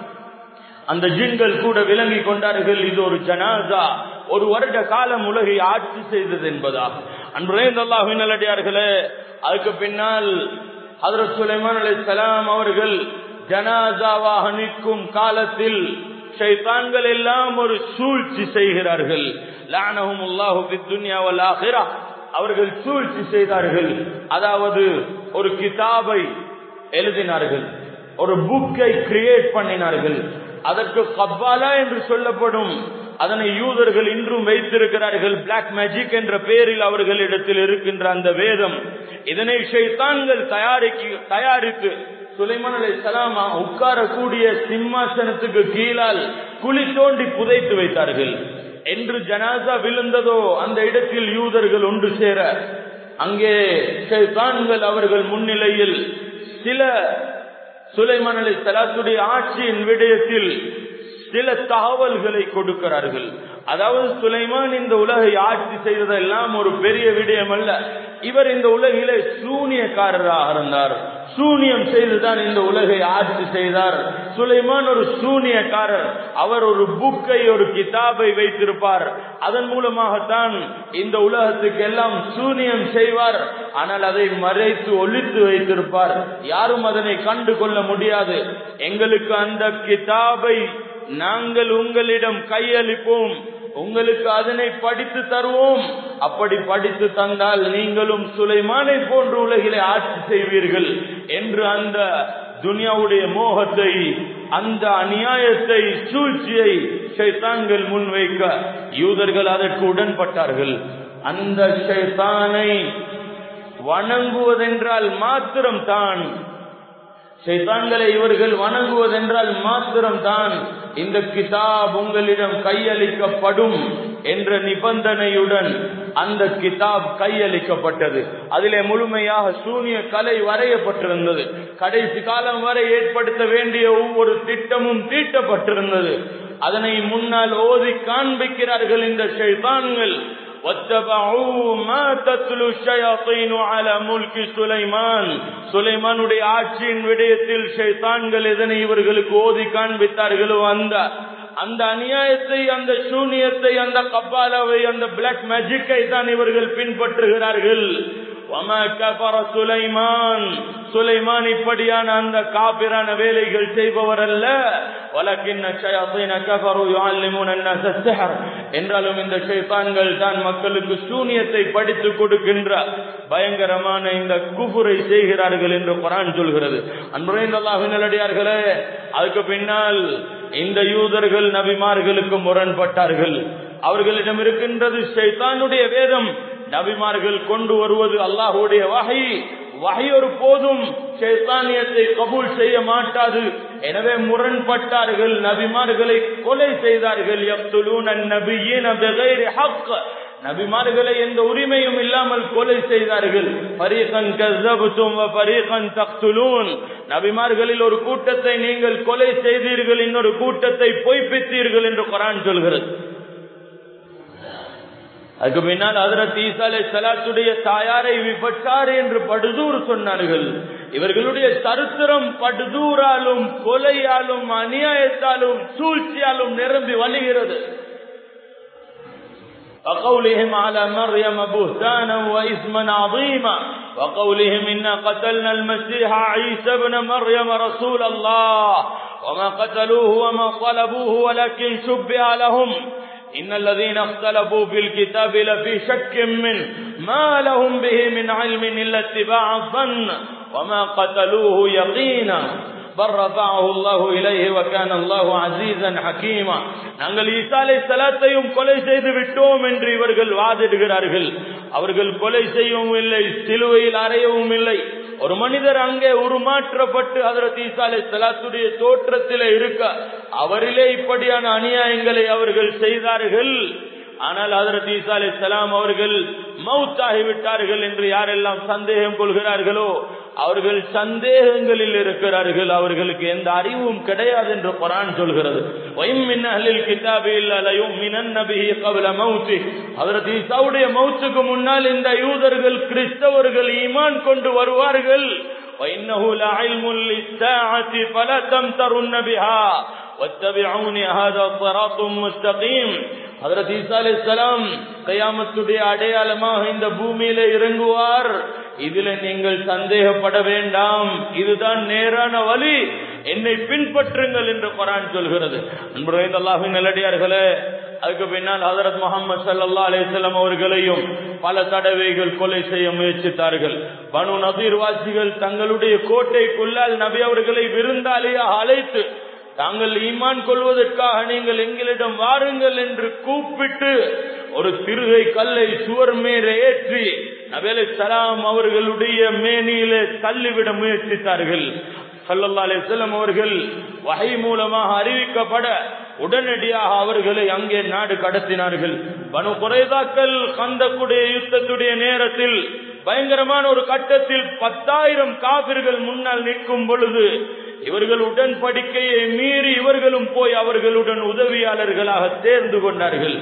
A: அந்த ஜின்கள் கூட விளங்கி கொண்டார்கள் இது ஒரு ஜனாசா ஒரு வருட காலம் உலகை ஆட்சி செய்தது என்பதா அன்புலே அல்லாஹின் நல்லடியார்களே அதுக்கு பின்னால் ஹதரத் சுலைமான் அலி சலாம் அவர்கள் ஜனாசாவாக நிற்கும் காலத்தில் ஷைத்தான்கள் எல்லாம் ஒரு சூழ்ச்சி செய்கிறார்கள் லானஹும் அல்லாஹு துன்யாவல் ஆகிரா அவர்கள் சூழ்ச்சி செய்தார்கள் அதாவது ஒரு கிதாபை எழுதினார்கள் ஒரு புக்கை கிரியேட் பண்ணினார்கள் அதற்கு கப்பாலா என்று சொல்லப்படும் அதனை யூதர்கள் இன்றும் வைத்திருக்கிறார்கள் பிளாக் மேஜிக் என்ற பெயரில் அவர்களிடத்தில் இருக்கின்ற அந்த வேதம் இதனை ஷைத்தான்கள் தயாரிக்க தயாரித்து சுலைமான் அலை சலாமா உட்காரக்கூடிய சிம்மாசனத்துக்கு கீழால் குழி தோண்டி புதைத்து வைத்தார்கள் என்று ஜனாசா விழுந்ததோ அந்த இடத்தில் யூதர்கள் ஒன்று சேர அங்கே ஷைத்தான்கள் அவர்கள் முன்னிலையில் சில சுலைமான் அலி சலாத்துடைய ஆட்சியின் விடயத்தில் சில தகவல்களை கொடுக்கிறார்கள் அதாவது சுலைமான் இந்த உலகை ஆட்சி செய்ததெல்லாம் ஒரு பெரிய விடயம் அல்ல இவர் இந்த உலகிலே சூனியக்காரராக இருந்தார் சூனியம் செய்துதான் இந்த உலகை ஆட்சி செய்தார் சுலைமான் ஒரு சூனியக்காரர் அவர் ஒரு புக்கை ஒரு கிதாபை வைத்திருப்பார் அதன் மூலமாகத்தான் இந்த உலகத்துக்கு எல்லாம் சூனியம் செய்வார் ஆனால் அதை மறைத்து ஒழித்து வைத்திருப்பார் யாரும் அதனை கண்டு கொள்ள முடியாது எங்களுக்கு அந்த கிதாபை நாங்கள் உங்களிடம் கையளிப்போம் உங்களுக்கு அதனை படித்து தருவோம் அப்படி படித்து தந்தால் நீங்களும் சுலைமானை போன்று உலகிலே ஆட்சி செய்வீர்கள் என்று அந்த துனியாவுடைய மோகத்தை அந்த அநியாயத்தை சூழ்ச்சியை சைத்தான்கள் முன்வைக்க யூதர்கள் அதற்கு உடன்பட்டார்கள் அந்த சைத்தானை வணங்குவதென்றால் மாத்திரம் தான் சைத்தான்களை இவர்கள் வணங்குவதென்றால் மாத்திரம் தான் இந்த கிதாப் உங்களிடம் கையளிக்கப்படும் என்ற நிபந்தனையுடன் அந்த கிதாப் கையளிக்கப்பட்டது அதிலே முழுமையாக சூனிய கலை வரையப்பட்டிருந்தது கடைசி காலம் வரை ஏற்படுத்த வேண்டிய ஒவ்வொரு திட்டமும் தீட்டப்பட்டிருந்தது அதனை முன்னால் ஓதி காண்பிக்கிறார்கள் இந்த ஷைத்தான்கள் واتبعوا ما تتلو الشياطين على ملك سليمان சுலைமானுடைய ஆட்சியின் விடயத்தில் ஷைத்தான்கள் எதனை இவர்களுக்கு ஓதி காண்பித்தார்களோ அந்த அந்த அநியாயத்தை அந்த சூனியத்தை அந்த கப்பாலாவை அந்த பிளாக் மேஜிக்கை தான் இவர்கள் பின்பற்றுகிறார்கள் சுலைமான் சுலைமான் இப்படியான அந்த காபிரான வேலைகள் செய்பவர் அல்ல என்றாலும் இந்த ஷைத்தான்கள் தான் மக்களுக்கு சூனியத்தை படித்து கொடுக்கின்ற பயங்கரமான இந்த குபுரை செய்கிறார்கள் என்று குரான் சொல்கிறது அன்புரைந்தல்லாஹு நிலடியார்களே அதுக்கு பின்னால் இந்த யூதர்கள் நபிமார்களுக்கு முரண்பட்டார்கள் அவர்களிடம் இருக்கின்றது ஷைத்தானுடைய வேதம் நபிமார்கள் கொண்டு வருவது அல்லாஹுடைய வகை வகை ஒரு போதும் சேத்தானியத்தை கபூல் செய்ய மாட்டாது எனவே முரண்பட்டார்கள் நபிமார்களை கொலை செய்தார்கள் நபிமார்களை எந்த உரிமையும் இல்லாமல் கொலை செய்தார்கள் பரீகன் கஸ்ஸபுதும் வ பரீகன் தக்துலூன் நபிமார்களில் ஒரு கூட்டத்தை நீங்கள் கொலை செய்தீர்கள் இன்னொரு கூட்டத்தை பொய்ப்பித்தீர்கள் என்று குரான் சொல்கிறது அதுக்கு பின்னால் ஹதரத் ஈசா அலை சலாத்துடைய தாயாரை விபச்சார் என்று படுதூர் சொன்னார்கள் இவர்களுடைய சரித்திரம் படுதூராலும் கொலையாலும் அநியாயத்தாலும் சூழ்ச்சியாலும் நிரம்பி வழிகிறது وقولهم على مريم بهتانا وإثما عظيما وقولهم إنا قتلنا المسيح عيسى بن مريم رسول الله وما قتلوه وما طلبوه ولكن شبه لهم إن الذين اختلفوا في الكتاب لفي شك منه ما لهم به من علم إلا اتباع الظن وما قتلوه يقينا بل رفعه الله إليه وكان الله عزيزا حكيما நாங்கள் ஈசாலை சலாத்தையும் கொலை செய்து விட்டோம் என்று இவர்கள் வாதிடுகிறார்கள் அவர்கள் கொலை செய்யவும் இல்லை சிலுவையில் அறையவும் இல்லை ஒரு மனிதர் அங்கே உருமாற்றப்பட்டு அதற்கு ஈசாலை சலாத்துடைய தோற்றத்திலே இருக்க அவரிலே இப்படியான அநியாயங்களை அவர்கள் செய்தார்கள் ஆனால் அதற்கு ஈசா அலி சலாம் அவர்கள் மவுத்தாகிவிட்டார்கள் என்று யாரெல்லாம் சந்தேகம் கொள்கிறார்களோ அவர்கள் சந்தேகங்களில் இருக்கிறார்கள் அவர்களுக்கு எந்த அறிவும் கிடையாது என்று குரான் சொல்கிறது ஈசாவுடைய மவுத்துக்கு முன்னால் இந்த யூதர்கள் கிறிஸ்தவர்கள் ஈமான் கொண்டு வருவார்கள் وإنه لعلم للساعة فلا تمترن بها واتبعوني هذا صراط مستقيم ஹதரத் ஈசா அலி இஸ்லாம் கயாமத்துடைய அடையாளமாக இந்த பூமியில இறங்குவார் இதுல நீங்கள் சந்தேகப்பட வேண்டாம் இதுதான் நேரான வழி என்னை பின்பற்றுங்கள் என்று குரான் சொல்கிறது அன்புரைந்த அல்லாஹின் நல்லடியார்களே அதுக்கு பின்னால் ஹதரத் முகமது சல்லா அலிஸ்லாம் அவர்களையும் பல தடவைகள் கொலை செய்ய முயற்சித்தார்கள் பனு நபீர்வாசிகள் தங்களுடைய கோட்டைக்குள்ளால் நபி அவர்களை விருந்தாளியாக அழைத்து தாங்கள் ஈமான் கொள்வதற்காக நீங்கள் எங்களிடம் வாருங்கள் என்று கூப்பிட்டு ஒரு திருகை கல்லை சுவர் மேல ஏற்றி நபேலை சலாம் அவர்களுடைய மேனியிலே தள்ளிவிட முயற்சித்தார்கள் சல்லல்லா அலிஸ்லம் அவர்கள் வகை மூலமாக அறிவிக்கப்பட உடனடியாக அவர்களை அங்கே நாடு கடத்தினார்கள் பனு குறைதாக்கள் கந்தக்குடைய யுத்தத்துடைய நேரத்தில் பயங்கரமான ஒரு கட்டத்தில் பத்தாயிரம் காபிர்கள் முன்னால் நிற்கும் பொழுது இவர்கள் உடன்படிக்கையை மீறி இவர்களும் போய் அவர்களுடன் உதவியாளர்களாக சேர்ந்து கொண்டார்கள்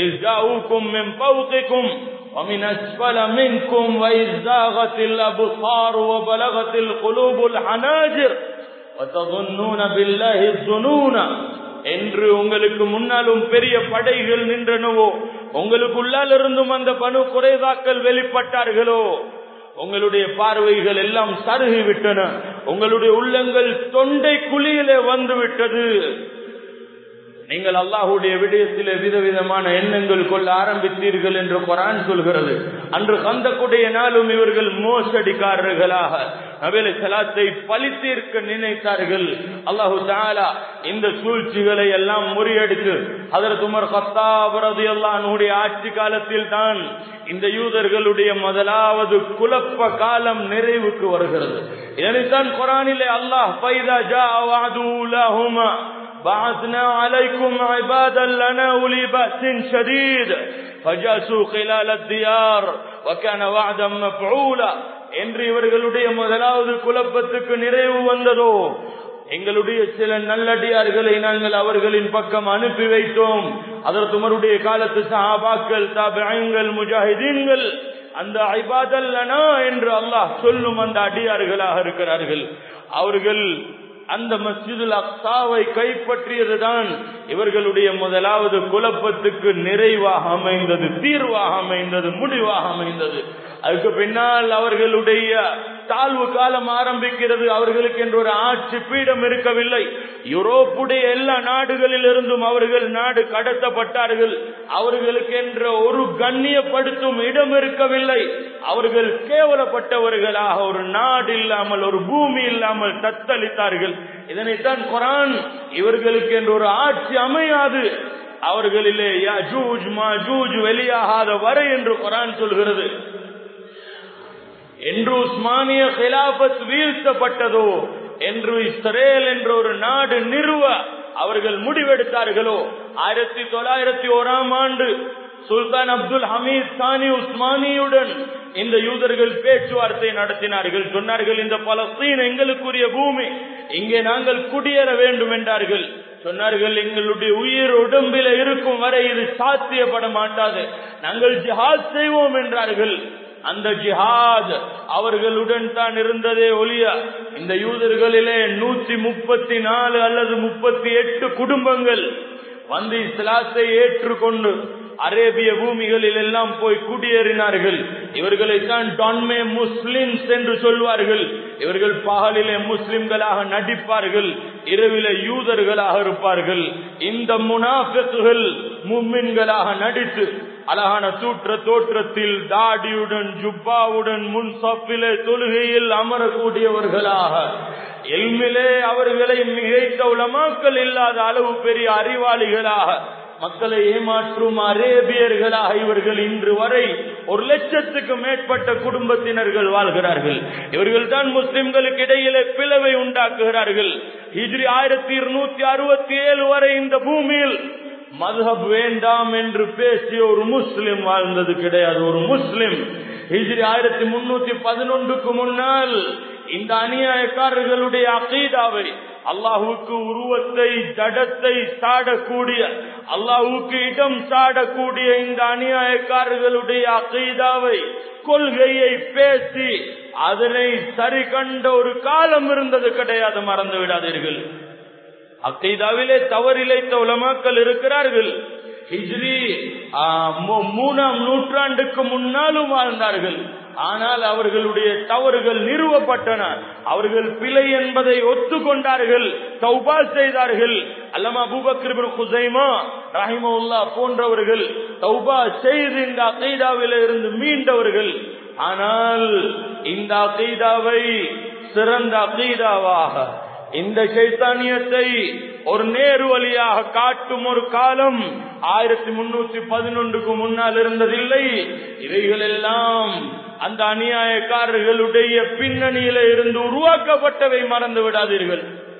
A: ومن أسفل منكم وإذ زاغت الأبصار وبلغت القلوب الحناجر وتظنون بالله الظنون என்று உங்களுக்கு முன்னாலும் பெரிய படைகள் நின்றனவோ உங்களுக்குள்ளால் இருந்தும் அந்த பணு குறைதாக்கள் வெளிப்பட்டார்களோ உங்களுடைய பார்வைகள் எல்லாம் சருகி விட்டன உங்களுடைய உள்ளங்கள் தொண்டை குழியிலே வந்து விட்டது நீங்கள் அல்லாஹுடைய விடயத்திலே விதவிதமான எண்ணங்கள் கொள்ள ஆரம்பித்தீர்கள் என்று குரான் சொல்கிறது அன்று கந்தக்குடைய நாளும் இவர்கள் மோசடிக்காரர்களாக நவேல சலாத்தை பழித்தீர்க்க நினைத்தார்கள் அல்லாஹு தாலா இந்த சூழ்ச்சிகளை எல்லாம் முறியடித்து அதற்கு உமர் கத்தாபரது எல்லானுடைய ஆட்சி காலத்தில் தான் இந்த யூதர்களுடைய முதலாவது குழப்ப காலம் நிறைவுக்கு வருகிறது இதனைத்தான் குரானிலே அல்லாஹ் பைதா ஜா வாதுலஹுமா بعثنا عليكم عبادا لنا أولي بأس شديد فجاسوا خلال الديار وكان وعدا مفعولا என்று இவர்களுடைய முதலாவது குழப்பத்துக்கு நிறைவு வந்ததோ எங்களுடைய சில நல்லடியார்களை நாங்கள் அவர்களின் பக்கம் அனுப்பி வைத்தோம் அதற்கு உமருடைய காலத்து சஹாபாக்கள் தாபியங்கள் முஜாஹிதீன்கள் அந்த ஐபாதல்லனா என்று அல்லாஹ் சொல்லும் அந்த அடியார்களாக இருக்கிறார்கள் அவர்கள் அந்த மஸ்ஜிதுல் அக்சாவை கைப்பற்றியதுதான் இவர்களுடைய முதலாவது குழப்பத்துக்கு நிறைவாக அமைந்தது தீர்வாக அமைந்தது முடிவாக அமைந்தது அதுக்கு பின்னால் அவர்களுடைய தாழ்வு காலம் ஆரம்பிக்கிறது அவர்களுக்கு என்று ஒரு ஆட்சி பீடம் இருக்கவில்லை யூரோப்புடைய எல்லா நாடுகளில் இருந்தும் அவர்கள் நாடு கடத்தப்பட்டார்கள் அவர்களுக்கு என்ற ஒரு கண்ணியப்படுத்தும் இடம் இருக்கவில்லை அவர்கள் கேவலப்பட்டவர்களாக ஒரு நாடு இல்லாமல் ஒரு பூமி இல்லாமல் தத்தளித்தார்கள் இதனைத்தான் குரான் இவர்களுக்கு என்று ஒரு ஆட்சி அமையாது அவர்களிலே யஜூஜ் மாஜூஜ் வெளியாகாத வரை என்று குரான் சொல்கிறது என்று உஸ்மானிய ஹிலாபத் வீழ்த்தப்பட்டதோ என்று இஸ்ரேல் என்ற ஒரு நாடு நிறுவ அவர்கள் முடிவெடுத்தார்களோ ஆயிரத்தி தொள்ளாயிரத்தி ஓராம் ஆண்டு சுல்தான் அப்துல் ஹமீத் சானி உஸ்மானியுடன் இந்த யூதர்கள் பேச்சுவார்த்தை நடத்தினார்கள் சொன்னார்கள் இந்த பலஸ்தீன் எங்களுக்குரிய பூமி இங்கே நாங்கள் குடியேற வேண்டும் என்றார்கள் சொன்னார்கள் எங்களுடைய உயிர் உடம்பில இருக்கும் வரை இது சாத்தியப்பட மாட்டாது நாங்கள் ஜிஹாத் செய்வோம் என்றார்கள் அந்த ஜிஹாத் அவர்களுடன் தான் இருந்ததே ஒளிய இந்த யூதர்களிலே நூத்தி முப்பத்தி நாலு அல்லது முப்பத்தி எட்டு குடும்பங்கள் வந்து இஸ்லாத்தை ஏற்றுக்கொண்டு அரேபிய பூமிகளில் எல்லாம் போய் குடியேறினார்கள் இவர்களை தான் டான்மே முஸ்லிம்ஸ் என்று சொல்வார்கள் இவர்கள் பகலிலே முஸ்லிம்களாக நடிப்பார்கள் இரவில யூதர்களாக இருப்பார்கள் இந்த முனாஃபிக்குகள் மும்மின்களாக நடித்து அழகான சூற்ற தோற்றத்தில் தாடியுடன் ஜுப்பாவுடன் முன் சப்பிலே தொழுகையில் அமரக்கூடியவர்களாக எல்மிலே அவர்களை மிகைத்த உலமாக்கள் இல்லாத அளவு பெரிய அறிவாளிகளாக மக்களை ஏமாற்றும் அரேபியர்களாக இவர்கள் இன்று வரை ஒரு லட்சத்துக்கு மேற்பட்ட குடும்பத்தினர்கள் வாழ்கிறார்கள் இவர்கள் தான் முஸ்லிம்களுக்கு இடையிலே பிளவை உண்டாக்குகிறார்கள் ஹிஜ்ரி ஆயிரத்தி இருநூத்தி அறுபத்தி ஏழு வரை இந்த பூமியில் மதுஹப் வேண்டாம் என்று பேசிய ஒரு முஸ்லிம் வாழ்ந்தது கிடையாது ஒரு முஸ்லிம் ஹிஜ்ரி ஆயிரத்தி முன்னூத்தி பதினொன்றுக்கு முன்னால் இந்த அநியாயக்காரர்களுடைய அகீதாவை அல்லாஹுக்கு உருவத்தை ஜடத்தை சாடக்கூடிய அல்லாஹுக்கு இடம் சாடக்கூடிய இந்த அநியாயக்காரர்களுடைய அகீதாவை கொள்கையை பேசி அதனை சரி கண்ட ஒரு காலம் இருந்தது கிடையாது மறந்து விடாதீர்கள் அக்கைதாவிலே தவறிழைத்த உலமாக்கள் இருக்கிறார்கள் ஹிஜ்ரி மூணாம் நூற்றாண்டுக்கு முன்னாலும் வாழ்ந்தார்கள் ஆனால் அவர்களுடைய தவறுகள் நிறுவப்பட்டன அவர்கள் பிழை என்பதை ஒத்துக்கொண்டார்கள் தௌபா செய்தார்கள் அல்லமா அபூபக்கர் ஹுசைமா ரஹிமவுல்லா போன்றவர்கள் தௌபா செய்து இந்த அகைதாவில இருந்து மீண்டவர்கள் ஆனால் இந்த அகைதாவை சிறந்த அகைதாவாக இந்த சைத்தானியத்தை ஒரு நேரு வழியாக காட்டும் ஒரு காலம் ஆயிரத்தி முன்னூத்தி பதினொன்றுக்கு முன்னால் இருந்ததில்லை இவைகள் எல்லாம் அந்த அநியாயக்காரர்களுடைய பின்னணியில இருந்து உருவாக்கப்பட்டவை மறந்து விடாதீர்கள்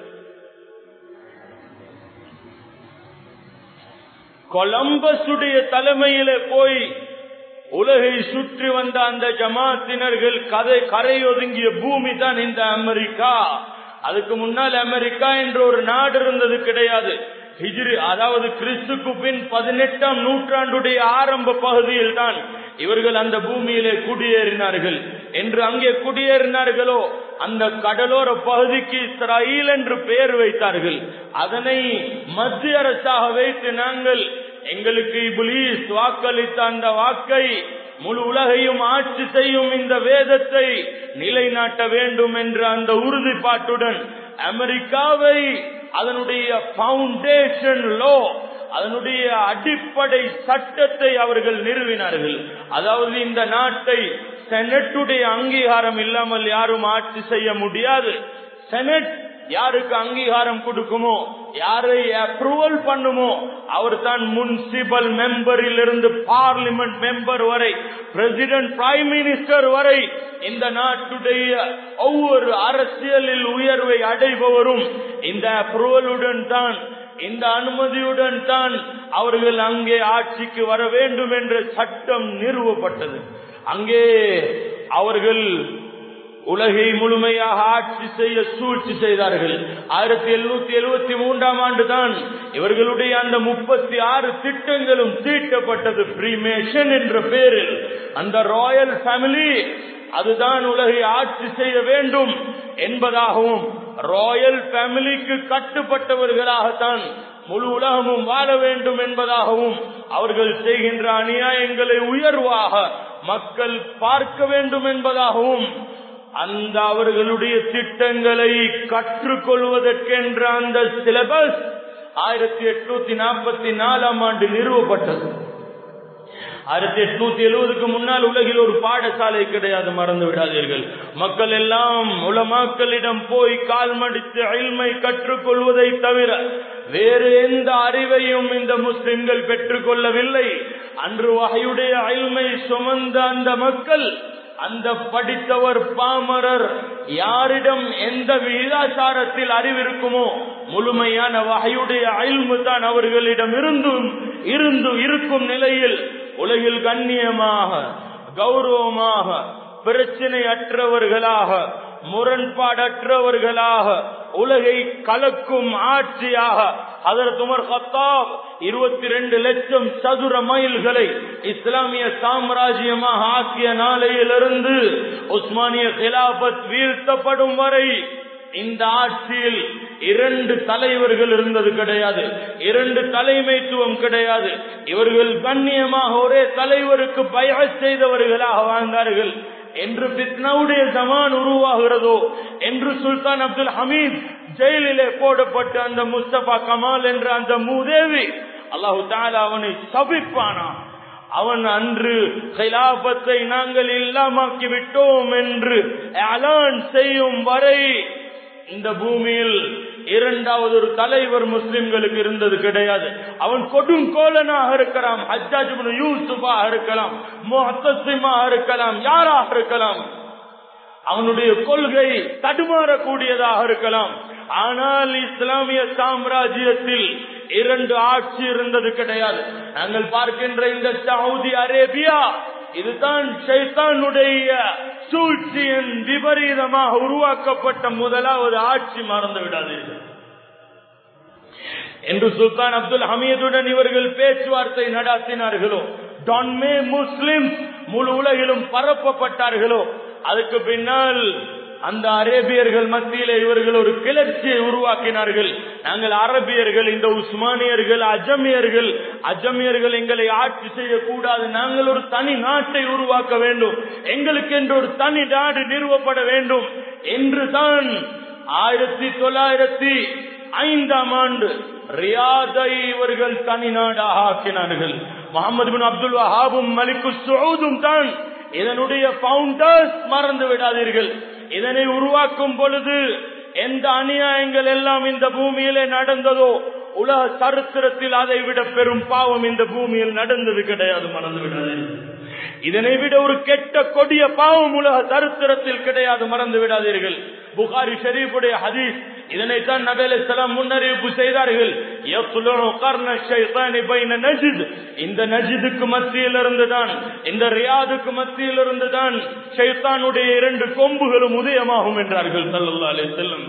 A: கொலம்பஸுடைய தலைமையில போய் உலகை சுற்றி வந்த அந்த ஜமாத்தினர்கள் கதை கரை ஒதுங்கிய பூமி தான் இந்த அமெரிக்கா அதுக்கு முன்னால் அமெரிக்கா என்ற ஒரு நாடு இருந்தது கிடையாது ஹிஜ்ரி அதாவது கிறிஸ்துக்கு பின் பதினெட்டாம் நூற்றாண்டுடைய ஆரம்ப பகுதியில் தான் இவர்கள் அந்த பூமியிலே குடியேறினார்கள் என்று அங்கே குடியேறினார்களோ அந்த கடலோர பகுதிக்கு இஸ்ராயில் என்று பெயர் வைத்தார்கள் அதனை மத்திய அரசாக வைத்து நாங்கள் எங்களுக்கு இபுலீஸ் வாக்களித்த அந்த வாக்கை முழு உலகையும் ஆட்சி செய்யும் இந்த வேதத்தை நிலைநாட்ட வேண்டும் என்ற அந்த உறுதிப்பாட்டுடன் அமெரிக்காவை அதனுடைய பவுண்டேஷன் லோ அதனுடைய அடிப்படை சட்டத்தை அவர்கள் நிறுவினார்கள் அதாவது இந்த நாட்டை செனட்டுடைய அங்கீகாரம் இல்லாமல் யாரும் ஆட்சி செய்ய முடியாது செனட் யாருக்கு அங்கீகாரம் கொடுக்குமோ யாரை அப்ரூவல் பண்ணுமோ அவர் தான் முனிசிபல் மெம்பரில் இருந்து பார்லிமெண்ட் மெம்பர் வரை பிரசிடென்ட் பிரைம் மினிஸ்டர் வரை இந்த நாட்டுடைய ஒவ்வொரு அரசியலில் உயர்வை அடைபவரும் இந்த அப்ரூவலுடன் தான் இந்த அனுமதியுடன் தான் அவர்கள் அங்கே ஆட்சிக்கு வர வேண்டும் என்ற சட்டம் நிறுவப்பட்டது அங்கே அவர்கள் உலகை முழுமையாக ஆட்சி செய்ய சூழ்ச்சி செய்தார்கள் ஆயிரத்தி எழுநூத்தி எழுபத்தி மூன்றாம் ஆண்டு தான் இவர்களுடைய அந்த முப்பத்தி ஆறு திட்டங்களும் தீட்டப்பட்டது பிரீமேஷன் என்ற பெயரில் அந்த ராயல் ஃபேமிலி அதுதான் உலகை ஆட்சி செய்ய வேண்டும் என்பதாகவும் ராயல் ஃபேமிலிக்கு கட்டுப்பட்டவர்களாகத்தான் முழு உலகமும் வாழ வேண்டும் என்பதாகவும் அவர்கள் செய்கின்ற அநியாயங்களை உயர்வாக மக்கள் பார்க்க வேண்டும் என்பதாகவும் அந்த அவர்களுடைய திட்டங்களை கற்றுக்கொள்வதற்கென்ற அந்த சிலபஸ் ஆயிரத்தி எட்நூத்தி நாற்பத்தி நாலாம் ஆண்டு நிறுவப்பட்டது ஆயிரத்தி எட்நூத்தி எழுபதுக்கு முன்னால் உலகில் ஒரு பாடசாலை கிடையாது மறந்து விடாதீர்கள் மக்கள் எல்லாம் உலமாக்களிடம் போய் கால் மடித்து அயல்மை கற்றுக்கொள்வதை தவிர வேறு எந்த அறிவையும் இந்த முஸ்லிம்கள் பெற்றுக் கொள்ளவில்லை அன்று வகையுடைய அயல்மை சுமந்த அந்த மக்கள் அந்த படித்தவர் பாமரர் யாரிடம் எந்த விகிதாச்சாரத்தில் அறிவிருக்குமோ முழுமையான வகையுடைய அயல்மு தான் அவர்களிடம் இருந்தும் இருந்து இருக்கும் நிலையில் உலகில் கண்ணியமாக கௌரவமாக பிரச்சனை அற்றவர்களாக முரண்பாடற்றவர்களாக உலகை கலக்கும் ஆட்சியாக அதற்கு உமர் கத்தாப் இருபத்தி ரெண்டு லட்சம் சதுர மைல்களை இஸ்லாமிய சாம்ராஜ்யமாக ஆக்கிய நாளையிலிருந்து உஸ்மானிய கிலாபத் வீழ்த்தப்படும் வரை இந்த ஆட்சியில் இரண்டு தலைவர்கள் இருந்தது கிடையாது இரண்டு தலைமைத்துவம் கிடையாது இவர்கள் கண்ணியமாக ஒரே தலைவருக்கு பய செய்தவர்களாக வாழ்ந்தார்கள் என்று பித்னாவுடைய ஜமான் உருவாகிறதோ என்று சுல்தான் அப்துல் ஹமீத் ஜெயிலிலே போடப்பட்ட அந்த முஸ்தபா கமால் என்ற அந்த மூதேவி அல்லாஹு தாலா அவனை சபிப்பானா அவன் அன்று கைலாபத்தை நாங்கள் இல்லாமாக்கி விட்டோம் என்று அலான் செய்யும் வரை இந்த பூமியில் இரண்டாவது ஒரு தலைவர் முஸ்லிம்களுக்கு இருந்தது கிடையாது அவன் கொடுங்கோலனாக இருக்கலாம் ஹஜ்ஜாஜ் யூசுஃபாக இருக்கலாம் முஹத்தசிமாக இருக்கலாம் யாராக இருக்கலாம் அவனுடைய கொள்கை தடுமாறக்கூடியதாக இருக்கலாம் ஆனால் இஸ்லாமிய சாம்ராஜ்யத்தில் இரண்டு ஆட்சி இருந்தது கிடையாது நாங்கள் பார்க்கின்ற இந்த சவுதி அரேபியா இதுதான் சைத்தானுடைய சூழ்ச்சியின் விபரீதமாக உருவாக்கப்பட்ட முதலாவது ஆட்சி மறந்து விடாதீர்கள் என்று சுல்தான் அப்துல் ஹமீதுடன் இவர்கள் பேச்சுவார்த்தை நடாத்தினார்களோ டான்மே முஸ்லிம் முழு உலகிலும் பரப்பப்பட்டார்களோ அதுக்கு பின்னால் அந்த அரேபியர்கள் மத்தியிலே இவர்கள் ஒரு கிளர்ச்சியை உருவாக்கினார்கள் நாங்கள் அரபியர்கள் இந்த உஸ்மானியர்கள் அஜமியர்கள் அஜமியர்கள் எங்களை ஆட்சி செய்யக்கூடாது நாங்கள் ஒரு தனி நாட்டை உருவாக்க வேண்டும் எங்களுக்கு என்று ஒரு தனி நாடு நிறுவப்பட வேண்டும் என்று தான் ஆயிரத்தி தொள்ளாயிரத்தி ஐந்தாம் ஆண்டு ரியாதை இவர்கள் தனி நாடாக ஆக்கினார்கள் முகமது பின் அப்துல் வஹாபும் மலிக்கு சவுதும் தான் இதனுடைய பவுண்டர்ஸ் மறந்து விடாதீர்கள் இதனை உருவாக்கும் பொழுது எந்த அநியாயங்கள் எல்லாம் இந்த பூமியிலே நடந்ததோ உலக சரித்திரத்தில் அதை விட பெரும் பாவம் இந்த பூமியில் நடந்தது கிடையாது மறந்து விடாதீர்கள் இதனை விட ஒரு கெட்ட கொடிய பாவம் உலக சரித்திரத்தில் கிடையாது மறந்து விடாதீர்கள் புகாரி ஷரீஃபுடைய ஹதீஸ் இதனைத்தான் நபேல சலாம் முன்னறிவிப்பு செய்தார்கள் இந்த நஜிதுக்கு மத்தியில் இருந்துதான் இந்த ரியாதுக்கு மத்தியில் இருந்துதான் ஷைத்தானுடைய இரண்டு கொம்புகளும் உதயமாகும் என்றார்கள் சல்லா அலி செல்லம்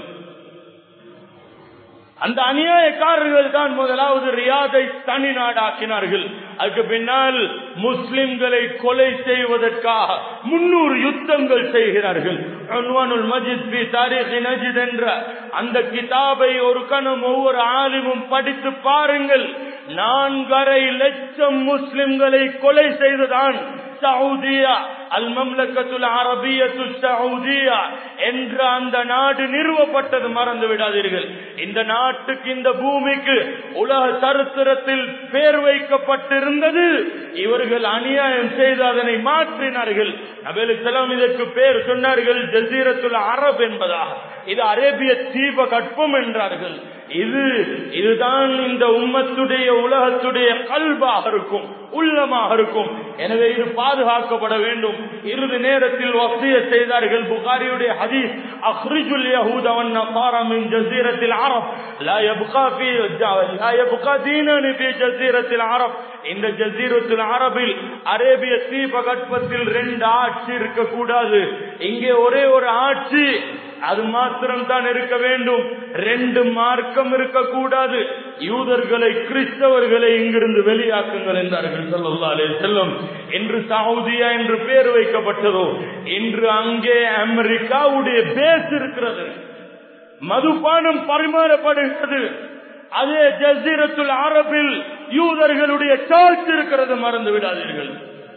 A: அந்த அநியாயக்காரர்கள் தான் முதலாவது ரியாதை தனி நாடாக்கினார்கள் அதுக்கு பின்னால் முஸ்லிம்களை கொலை செய்வதற்காக முன்னூறு யுத்தங்கள் செய்கிறார்கள் மஜித் பி தாரிகி நஜித் என்ற அந்த கிதாபை ஒரு கணம் ஒவ்வொரு ஆலிமும் படித்து பாருங்கள் நான்கரை லட்சம் முஸ்லிம்களை கொலை செய்துதான் சவுதியா அல் மம்லக்கத்துல் அரபியத்து சவுதியா என்ற அந்த நாடு நிறுவப்பட்டது மறந்து விடாதீர்கள் இந்த நாட்டுக்கு இந்த பூமிக்கு உலக சரித்திரத்தில் பேர் வைக்கப்பட்டிருந்தது இவர்கள் அநியாயம் செய்து அதனை மாற்றினார்கள் நபேலு செலாம் இதற்கு பேர் சொன்னார்கள் ஜசீரத்துல் அரப் என்பதாக இது அரேபிய தீப கற்பம் என்றார்கள் இது இதுதான் இந்த உம்மத்துடைய உலகத்துடைய கல்வாக இருக்கும் உள்ளமாக இருக்கும் எனவே இது பாதுகாக்கப்பட வேண்டும் இறுதி நேரத்தில் வசிய செய்தார்கள் புகாரியுடைய ஹதீஸ் அஹ்ரிஜுல் யஹூத வன் நஸாரா மின் ஜஸீரத்தில் அரப் லா யப்கா ஃபீ லா யப்கா தீனன் ஃபீ ஜஸீரத்தில் அரப் இந்த ஜஸீரத்தில் அரபில் அரேபிய தீபகற்பத்தில் ரெண்டு ஆட்சி இருக்க கூடாது இங்கே ஒரே ஒரு ஆட்சி அது மாத்திரம் தான் இருக்க வேண்டும் ரெண்டு மார்க்கம் இருக்கக்கூடாது யூதர்களை கிறிஸ்தவர்களை இங்கிருந்து வெளியாக்குங்கள் என்றார்கள் சொல்லல்லா அலே செல்லும் என்று சவுதியா என்று பேர் வைக்கப்பட்டதோ இன்று அங்கே அமெரிக்காவுடைய பேஸ் இருக்கிறது மதுபானம் பரிமாறப்படுகிறது அதே ஜசீரத்துல் அரபில் யூதர்களுடைய சார்ஜ் இருக்கிறது மறந்து விடாதீர்கள்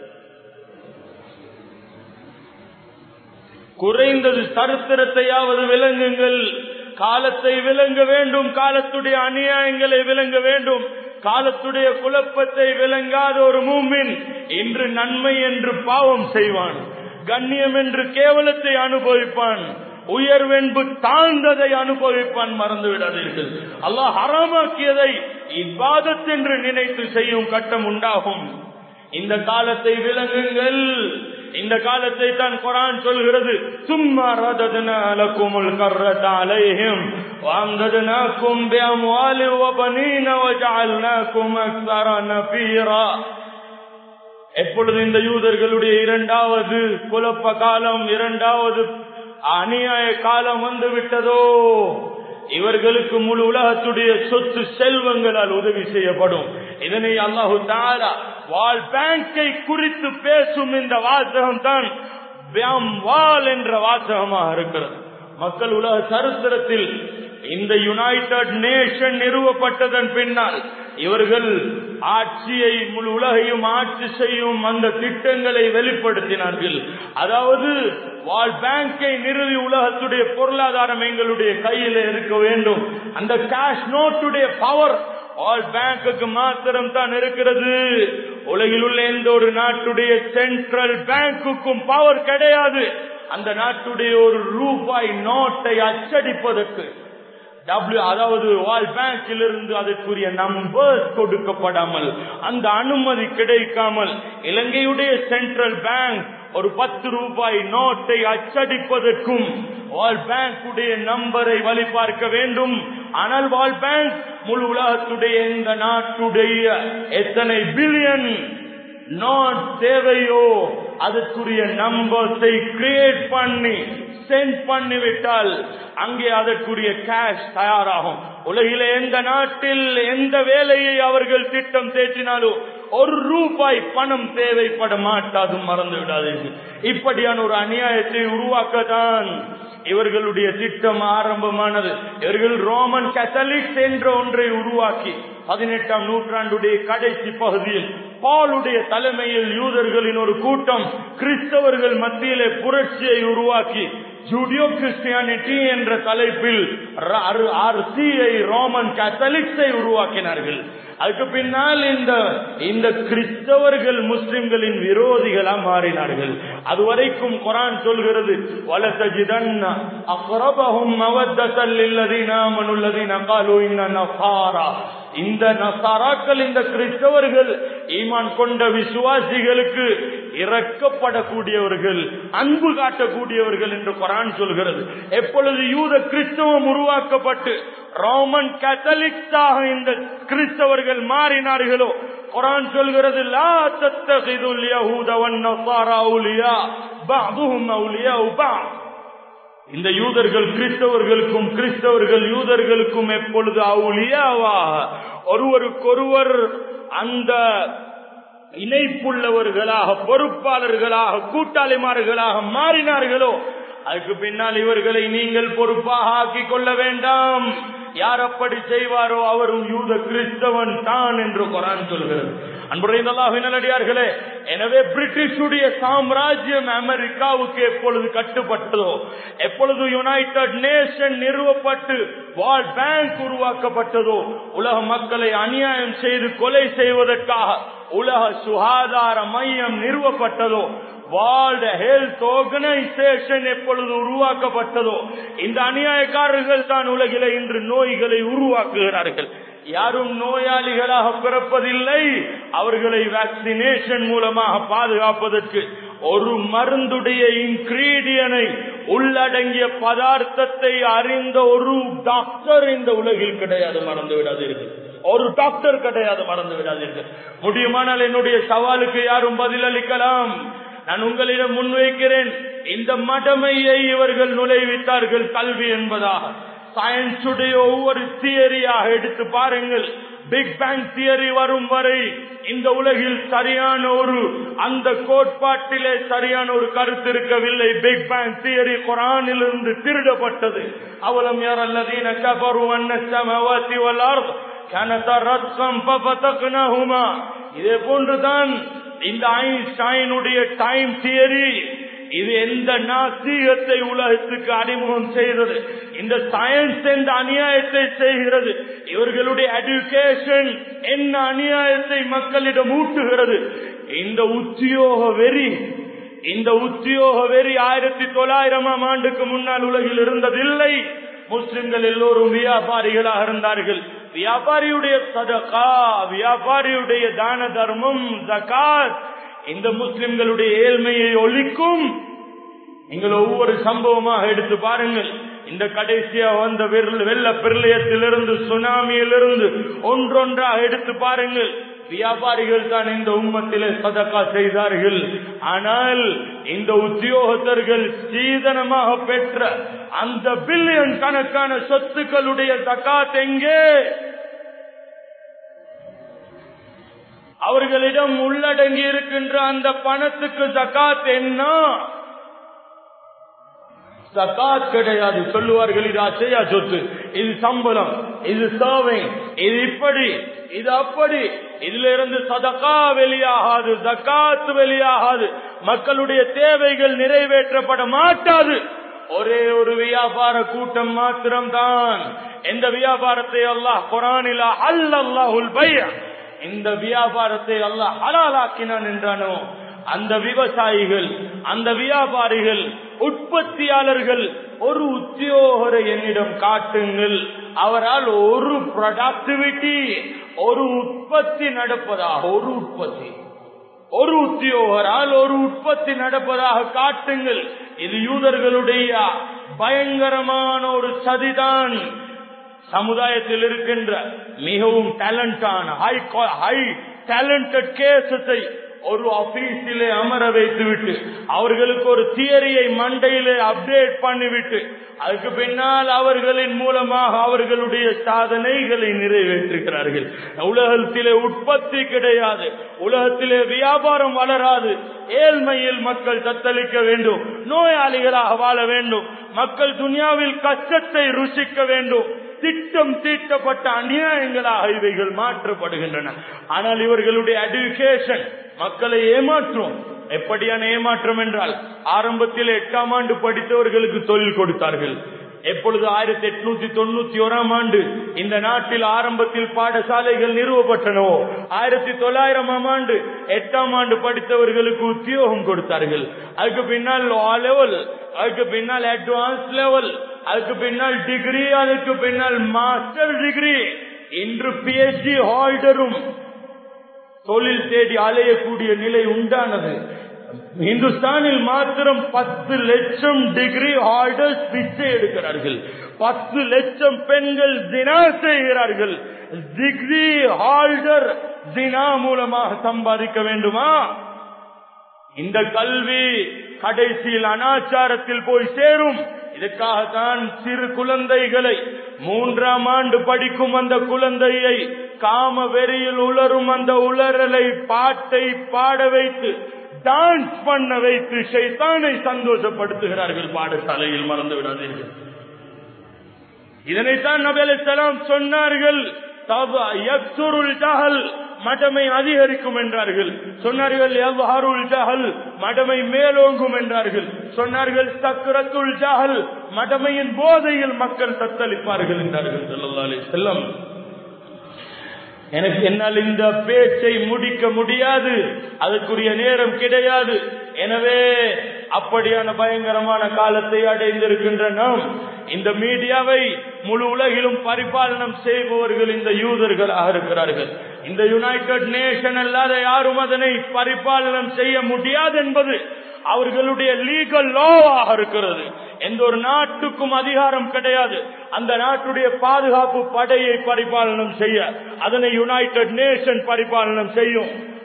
A: குறைந்தது சரித்திரத்தையாவது விளங்குங்கள் காலத்தை விளங்க வேண்டும் காலத்துடைய அநியாயங்களை விளங்க வேண்டும் காலத்துடைய குழப்பத்தை விளங்காத ஒரு மூமின் இன்று நன்மை என்று பாவம் செய்வான் கண்ணியம் என்று கேவலத்தை அனுபவிப்பான் உயர்வென்பு தாழ்ந்ததை அனுபவிப்பான் மறந்து விடாதீர்கள் அல்லாஹ் ஹராமாக்கியதை இவ்வாதத் என்று நினைத்து செய்யும் கட்டம் உண்டாகும் இந்த காலத்தை விளங்குங்கள் இந்த காலத்தை தான் குரான் சொல்கிறது சும்மா ரதனாலக்குமுல் கர்ரதாலைஹிம் வாங்கதனாக்கும் பிஅம்வாலி வபனீன வஜஅல்னாக்கும் அக்ஸர நஃபீரா எப்பொழுது இந்த யூதர்களுடைய இரண்டாவது குழப்ப காலம் இரண்டாவது அநியாய காலம் வந்து விட்டதோ இவர்களுக்கு முழு உலகத்துடைய சொத்து செல்வங்களால் உதவி செய்யப்படும் இதனை அல்லாஹு தாரா வால் பேங்கை குறித்து பேசும் இந்த வாசகம் தான் வால் என்ற வாசகமாக இருக்கிறது மக்கள் உலக சரித்திரத்தில் இந்த யுனைடெட் நேஷன் நிறுவப்பட்டதன் பின்னால் இவர்கள் ஆட்சியை முழு உலகையும் ஆட்சி செய்யும் அந்த திட்டங்களை வெளிப்படுத்தினார்கள் அதாவது வால் பேங்கை நிறுவி உலகத்துடைய பொருளாதாரம் எங்களுடைய கையில் இருக்க வேண்டும் அந்த கேஷ் நோட்டுடைய பவர் ஆல் பேங்குக்கு மாத்திரம் தான் இருக்கிறது உலகில் உள்ள எந்த ஒரு நாட்டுடைய சென்ட்ரல் பேங்குக்கும் பவர் கிடையாது அந்த நாட்டுடைய ஒரு ரூபாய் நோட்டை அச்சடிப்பதற்கு டபிள்யூ அதாவது வால் பேங்கில் இருந்து அதற்குரிய நம்பர் கொடுக்கப்படாமல் அந்த அனுமதி கிடைக்காமல் இலங்கையுடைய சென்ட்ரல் பேங்க் ஒரு பத்து ரூபாய் நோட்டை அச்சடிப்பதற்கும் வால் பேங்குடைய நம்பரை வழி பார்க்க வேண்டும் ஆனால் வால் பேங்க் முழு உலகத்துடைய இந்த நாட்டுடைய எத்தனை பில்லியன் நோட் தேவையோ அதற்குரிய நம்பர்ஸை கிரியேட் பண்ணி சென்ட் பண்ணிவிட்டால் அங்கே அதற்குரிய கேஷ் தயாராகும் உலகில எந்த நாட்டில் எந்த வேலையை அவர்கள் திட்டம் தேற்றினாலும் ஒரு ரூபாய் பணம் தேவைப்பட மாட்டாது மறந்து விடாதீர்கள் இப்படியான ஒரு அநியாயத்தை உருவாக்கத்தான் இவர்களுடைய திட்டம் ஆரம்பமானது இவர்கள் ரோமன் கத்தலிக்ஸ் என்ற ஒன்றை உருவாக்கி பதினெட்டாம் நூற்றாண்டுடைய கடைசி பகுதியில் பாலுடைய தலைமையில் யூதர்களின் ஒரு கூட்டம் கிறிஸ்தவர்கள் மத்தியிலே புரட்சியை உருவாக்கி ஜூடியோ கிறிஸ்டியானிட்டி என்ற தலைப்பில் ஆர்சிஐ ரோமன் கத்தலிக்ஸை உருவாக்கினார்கள் அதுக்கு பின்னால் இந்த இந்த கிறிஸ்தவர்கள் முஸ்லிம்களின் விரோதிகளா மாறினார்கள் அதுவரைக்கும் குரான் சொல்கிறது வலசஜிதன் அக்ரபஹும் மவத்தல் இல்லதீனா மனுல்லதீன காலு இன்ன நசாரா இந்த நசாராக்கள் இந்த கிறிஸ்தவர்கள் ஈமான் கொண்ட விசுவாசிகளுக்கு இறக்கப்படக்கூடியவர்கள் அன்பு காட்டக்கூடியவர்கள் என்று குரான் சொல்கிறது எப்பொழுது யூத கிறிஸ்தவம் உருவாக்கப்பட்டு ரோமன் கத்தலிக்ஸாக இந்த கிறிஸ்தவர்கள் மாறினார்களோ குரான் சொல்கிறது லா தத்தகிதுல் யஹூத வன் நஸாரா அவுலியா பஅதுஹும் அவுலியா பஅத் இந்த யூதர்கள் கிறிஸ்தவர்களுக்கும் கிறிஸ்தவர்கள் யூதர்களுக்கும் எப்பொழுது அவுலியாவாக ஒருவருக்கொருவர் அந்த இணைப்புள்ளவர்களாக பொறுப்பாளர்களாக கூட்டாளிமார்களாக மாறினார்களோ அதுக்கு பின்னால் இவர்களை நீங்கள் பொறுப்பாக ஆக்கிக் கொள்ள வேண்டாம் யார் அப்படி செய்வாரோ அவரும் யூத கிறிஸ்தவன் தான் என்று குரான் சொல்கிறது அன்புடையதாகவே எனவே பிரிட்டிஷுடைய சாம்ராஜ்யம் அமெரிக்காவுக்கு எப்பொழுது கட்டுப்பட்டதோ எப்பொழுது யுனைடெட் நேஷன் நிறுவப்பட்டு வால் பேங்க் உருவாக்கப்பட்டதோ உலக மக்களை அநியாயம் செய்து கொலை செய்வதற்காக உலக சுகாதார மையம் நிறுவப்பட்டதோ வேர்ல்ட் ஹெல்த் ஆர்கனைசேஷன் எப்பொழுது உருவாக்கப்பட்டதோ இந்த அநியாயக்காரர்கள் தான் உலகில இன்று நோய்களை உருவாக்குகிறார்கள் யாரும் நோயாளிகளாக பிறப்பதில்லை அவர்களை வேக்சினேஷன் மூலமாக பாதுகாப்பதற்கு ஒரு மருந்துடைய இன்கிரீடியனை உள்ளடங்கிய பதார்த்தத்தை அறிந்த ஒரு டாக்டர் இந்த உலகில் கிடையாது மறந்து விடாதீர்கள் ஒரு டாக்டர் கிடையாது மறந்து விடாதீர்கள் முடியுமானால் என்னுடைய சவாலுக்கு யாரும் பதிலளிக்கலாம் நான் உங்களிடம் முன்வைக்கிறேன் இந்த மடமையை இவர்கள் நுழைவித்தார்கள் கல்வி என்பதாக சயின்ஸுடைய ஒவ்வொரு தியரியாக எடுத்து பாருங்கள் பிக் பேங் தியரி வரும் வரை இந்த உலகில் சரியான ஒரு அந்த கோட்பாட்டிலே சரியான ஒரு கருத்து இருக்கவில்லை பிக் பேங் தியரி குரானில் இருந்து திருடப்பட்டது அவலம் யார் அல்லதீன கபரு அன்னசமவாசி வல்லார் கனத ரத்கம் பபதக்னஹுமா இதே போன்றுதான் இந்த ஐன்ஸ்டைனுடைய டைம் தியரி இது எந்த நாசீகத்தை உலகத்துக்கு அறிமுகம் செய்தது இந்த சயின்ஸ் எந்த அநியாயத்தை செய்கிறது இவர்களுடைய எடுகேஷன் என்ன அநியாயத்தை மக்களிடம் ஊட்டுகிறது இந்த உத்தியோக வெறி இந்த உத்தியோக வெறி ஆயிரத்தி தொள்ளாயிரமாம் ஆண்டுக்கு முன்னால் உலகில் இருந்ததில்லை முஸ்லிம்கள் எல்லோரும் வியாபாரிகளாக இருந்தார்கள் வியாபாரியுடைய சதகா வியாபாரியுடைய தான தர்மம் ஜகாத் இந்த முஸ்லிம்களுடைய ஏழ்மையை ஒழிக்கும் நீங்கள் ஒவ்வொரு சம்பவமாக எடுத்து பாருங்கள் இந்த கடைசியா வந்த வெள்ள பிரளயத்திலிருந்து சுனாமியிலிருந்து ஒன்றொன்றாக எடுத்து பாருங்கள் வியாபாரிகள் தான் இந்த உம்மத்திலே சதக்கா செய்தார்கள் ஆனால் இந்த உத்தியோகத்தர்கள் சீதனமாக பெற்ற அந்த பில்லியன் கணக்கான சொத்துக்களுடைய தக்காத் எங்கே அவர்களிடம் உள்ளடங்கி இருக்கின்ற அந்த பணத்துக்கு ஜக்காத் என்ன ஜக்காத் கிடையாது சொல்லுவார்கள் இது அச்சையா சொத்து இது சம்பளம் இது சர்விங் இது இப்படி இது அப்படி இதுல இருந்து சதக்கா வெளியாகாது ஜக்காத் வெளியாகாது மக்களுடைய தேவைகள் நிறைவேற்றப்பட மாட்டாது ஒரே ஒரு வியாபார கூட்டம் மாத்திரம்தான் எந்த வியாபாரத்தை அல்லாஹ் குரானில அல்லல்லாஹுல் பைய இந்த வியாபாரத்தை அல்லாஹ் ஹலாலாக்கினான் என்றானோ அந்த விவசாயிகள் அந்த வியாபாரிகள் உற்பத்தியாளர்கள் ஒரு உத்தியோகரை என்னிடம் காட்டுங்கள் அவரால் ஒரு ப்ரொடக்டிவிட்டி ஒரு உற்பத்தி நடப்பதாக ஒரு உற்பத்தி ஒரு உத்தியோகரால் ஒரு உற்பத்தி நடப்பதாக காட்டுங்கள் இது யூதர்களுடைய பயங்கரமான ஒரு சதிதான் சமுதாயத்தில் இருக்கின்ற மிகவும் டேலண்டான ஹை ஹை டேலண்டட் கேசஸை ஒரு ஆபீஸிலே அமர வைத்து விட்டு அவர்களுக்கு ஒரு தியரியை மண்டையிலே அப்டேட் பண்ணிவிட்டு அதுக்கு பின்னால் அவர்களின் மூலமாக அவர்களுடைய சாதனைகளை நிறைவேற்றுகிறார்கள் உலகத்திலே உற்பத்தி கிடையாது உலகத்திலே வியாபாரம் வளராது ஏழ்மையில் மக்கள் தத்தளிக்க வேண்டும் நோயாளிகளாக வாழ வேண்டும் மக்கள் துனியாவில் கஷ்டத்தை ருசிக்க வேண்டும் திட்டம் தீட்டப்பட்ட அநியாயங்களாக இவைகள் மாற்றப்படுகின்றன ஆனால் இவர்களுடைய எடுகேஷன் மக்களை ஏமாற்றும் எப்படியான ஏமாற்றம் என்றால் ஆரம்பத்தில் எட்டாம் ஆண்டு படித்தவர்களுக்கு தொழில் கொடுத்தார்கள் எப்பொழுது ஆயிரத்தி எட்நூத்தி தொண்ணூத்தி ஓராம் ஆண்டு இந்த நாட்டில் ஆரம்பத்தில் பாடசாலைகள் நிறுவப்பட்டனவோ ஆயிரத்தி தொள்ளாயிரமாம் ஆண்டு எட்டாம் ஆண்டு படித்தவர்களுக்கு உத்தியோகம் கொடுத்தார்கள் அதுக்கு பின்னால் லா லெவல் அதுக்கு பின்னால் அட்வான்ஸ் லெவல் அதுக்கு பின்னால் டிகிரி அதுக்கு பின்னால் மாஸ்டர் டிகிரி இன்று பிஎச்டி ஹோல்டரும் தொழில் தேடி அலையக்கூடிய நிலை உண்டானது இந்துஸ்தானில் மாத்திரம் பத்து லட்சம் டிகிரி ஹோல்டர்ஸ் பிச்சை எடுக்கிறார்கள் பத்து லட்சம் பெண்கள் தினா செய்கிறார்கள் டிகிரி ஹோல்டர் தினா மூலமாக சம்பாதிக்க வேண்டுமா இந்த கல்வி கடைசியில் அனாச்சாரத்தில் போய் சேரும் இதுக்காகத்தான் சிறு குழந்தைகளை மூன்றாம் ஆண்டு படிக்கும் அந்த குழந்தையை காம வெறியில் உலரும் அந்த உலரலை பாட்டை பாட வைத்து டான்ஸ் பண்ண வைத்து ஷைத்தானை சந்தோஷப்படுத்துகிறார்கள் பாடசாலையில் மறந்து விடாதீர்கள் இதனைத்தான் நபேல் சலாம் சொன்னார்கள் மடமை அதிகரிக்கும் என்றார்கள் சொன்னார்கள் எவ்வாறுல் ஜஹல் மடமை மேலோங்கும் என்றார்கள் சொன்னார்கள் சக்கரத்துள் ஜஹல் மடமையின் போதையில் மக்கள் தத்தளிப்பார்கள் என்றார்கள் சொல்லல்லா அலி செல்லம் எனக்கு என்னால் இந்த பேச்சை முடிக்க முடியாது அதுக்குரிய நேரம் கிடையாது எனவே அப்படியான பயங்கரமான காலத்தை அடைந்திருக்கின்ற நாம் இந்த மீடியாவை முழு உலகிலும் பரிபாலனம் செய்பவர்கள் இந்த யூதர்களாக இருக்கிறார்கள் இந்த யுனைடெட் நேஷன் அல்லாத யாரும் அதனை பரிபாலனம் செய்ய முடியாது என்பது அவர்களுடைய லீகல் லாவாக இருக்கிறது எந்த ஒரு நாட்டுக்கும் அதிகாரம் கிடையாது அந்த நாட்டுடைய பாதுகாப்பு படையை பரிபாலனம் செய்ய அதனை யுனைடெட் நேஷன் பரிபாலனம் செய்யும்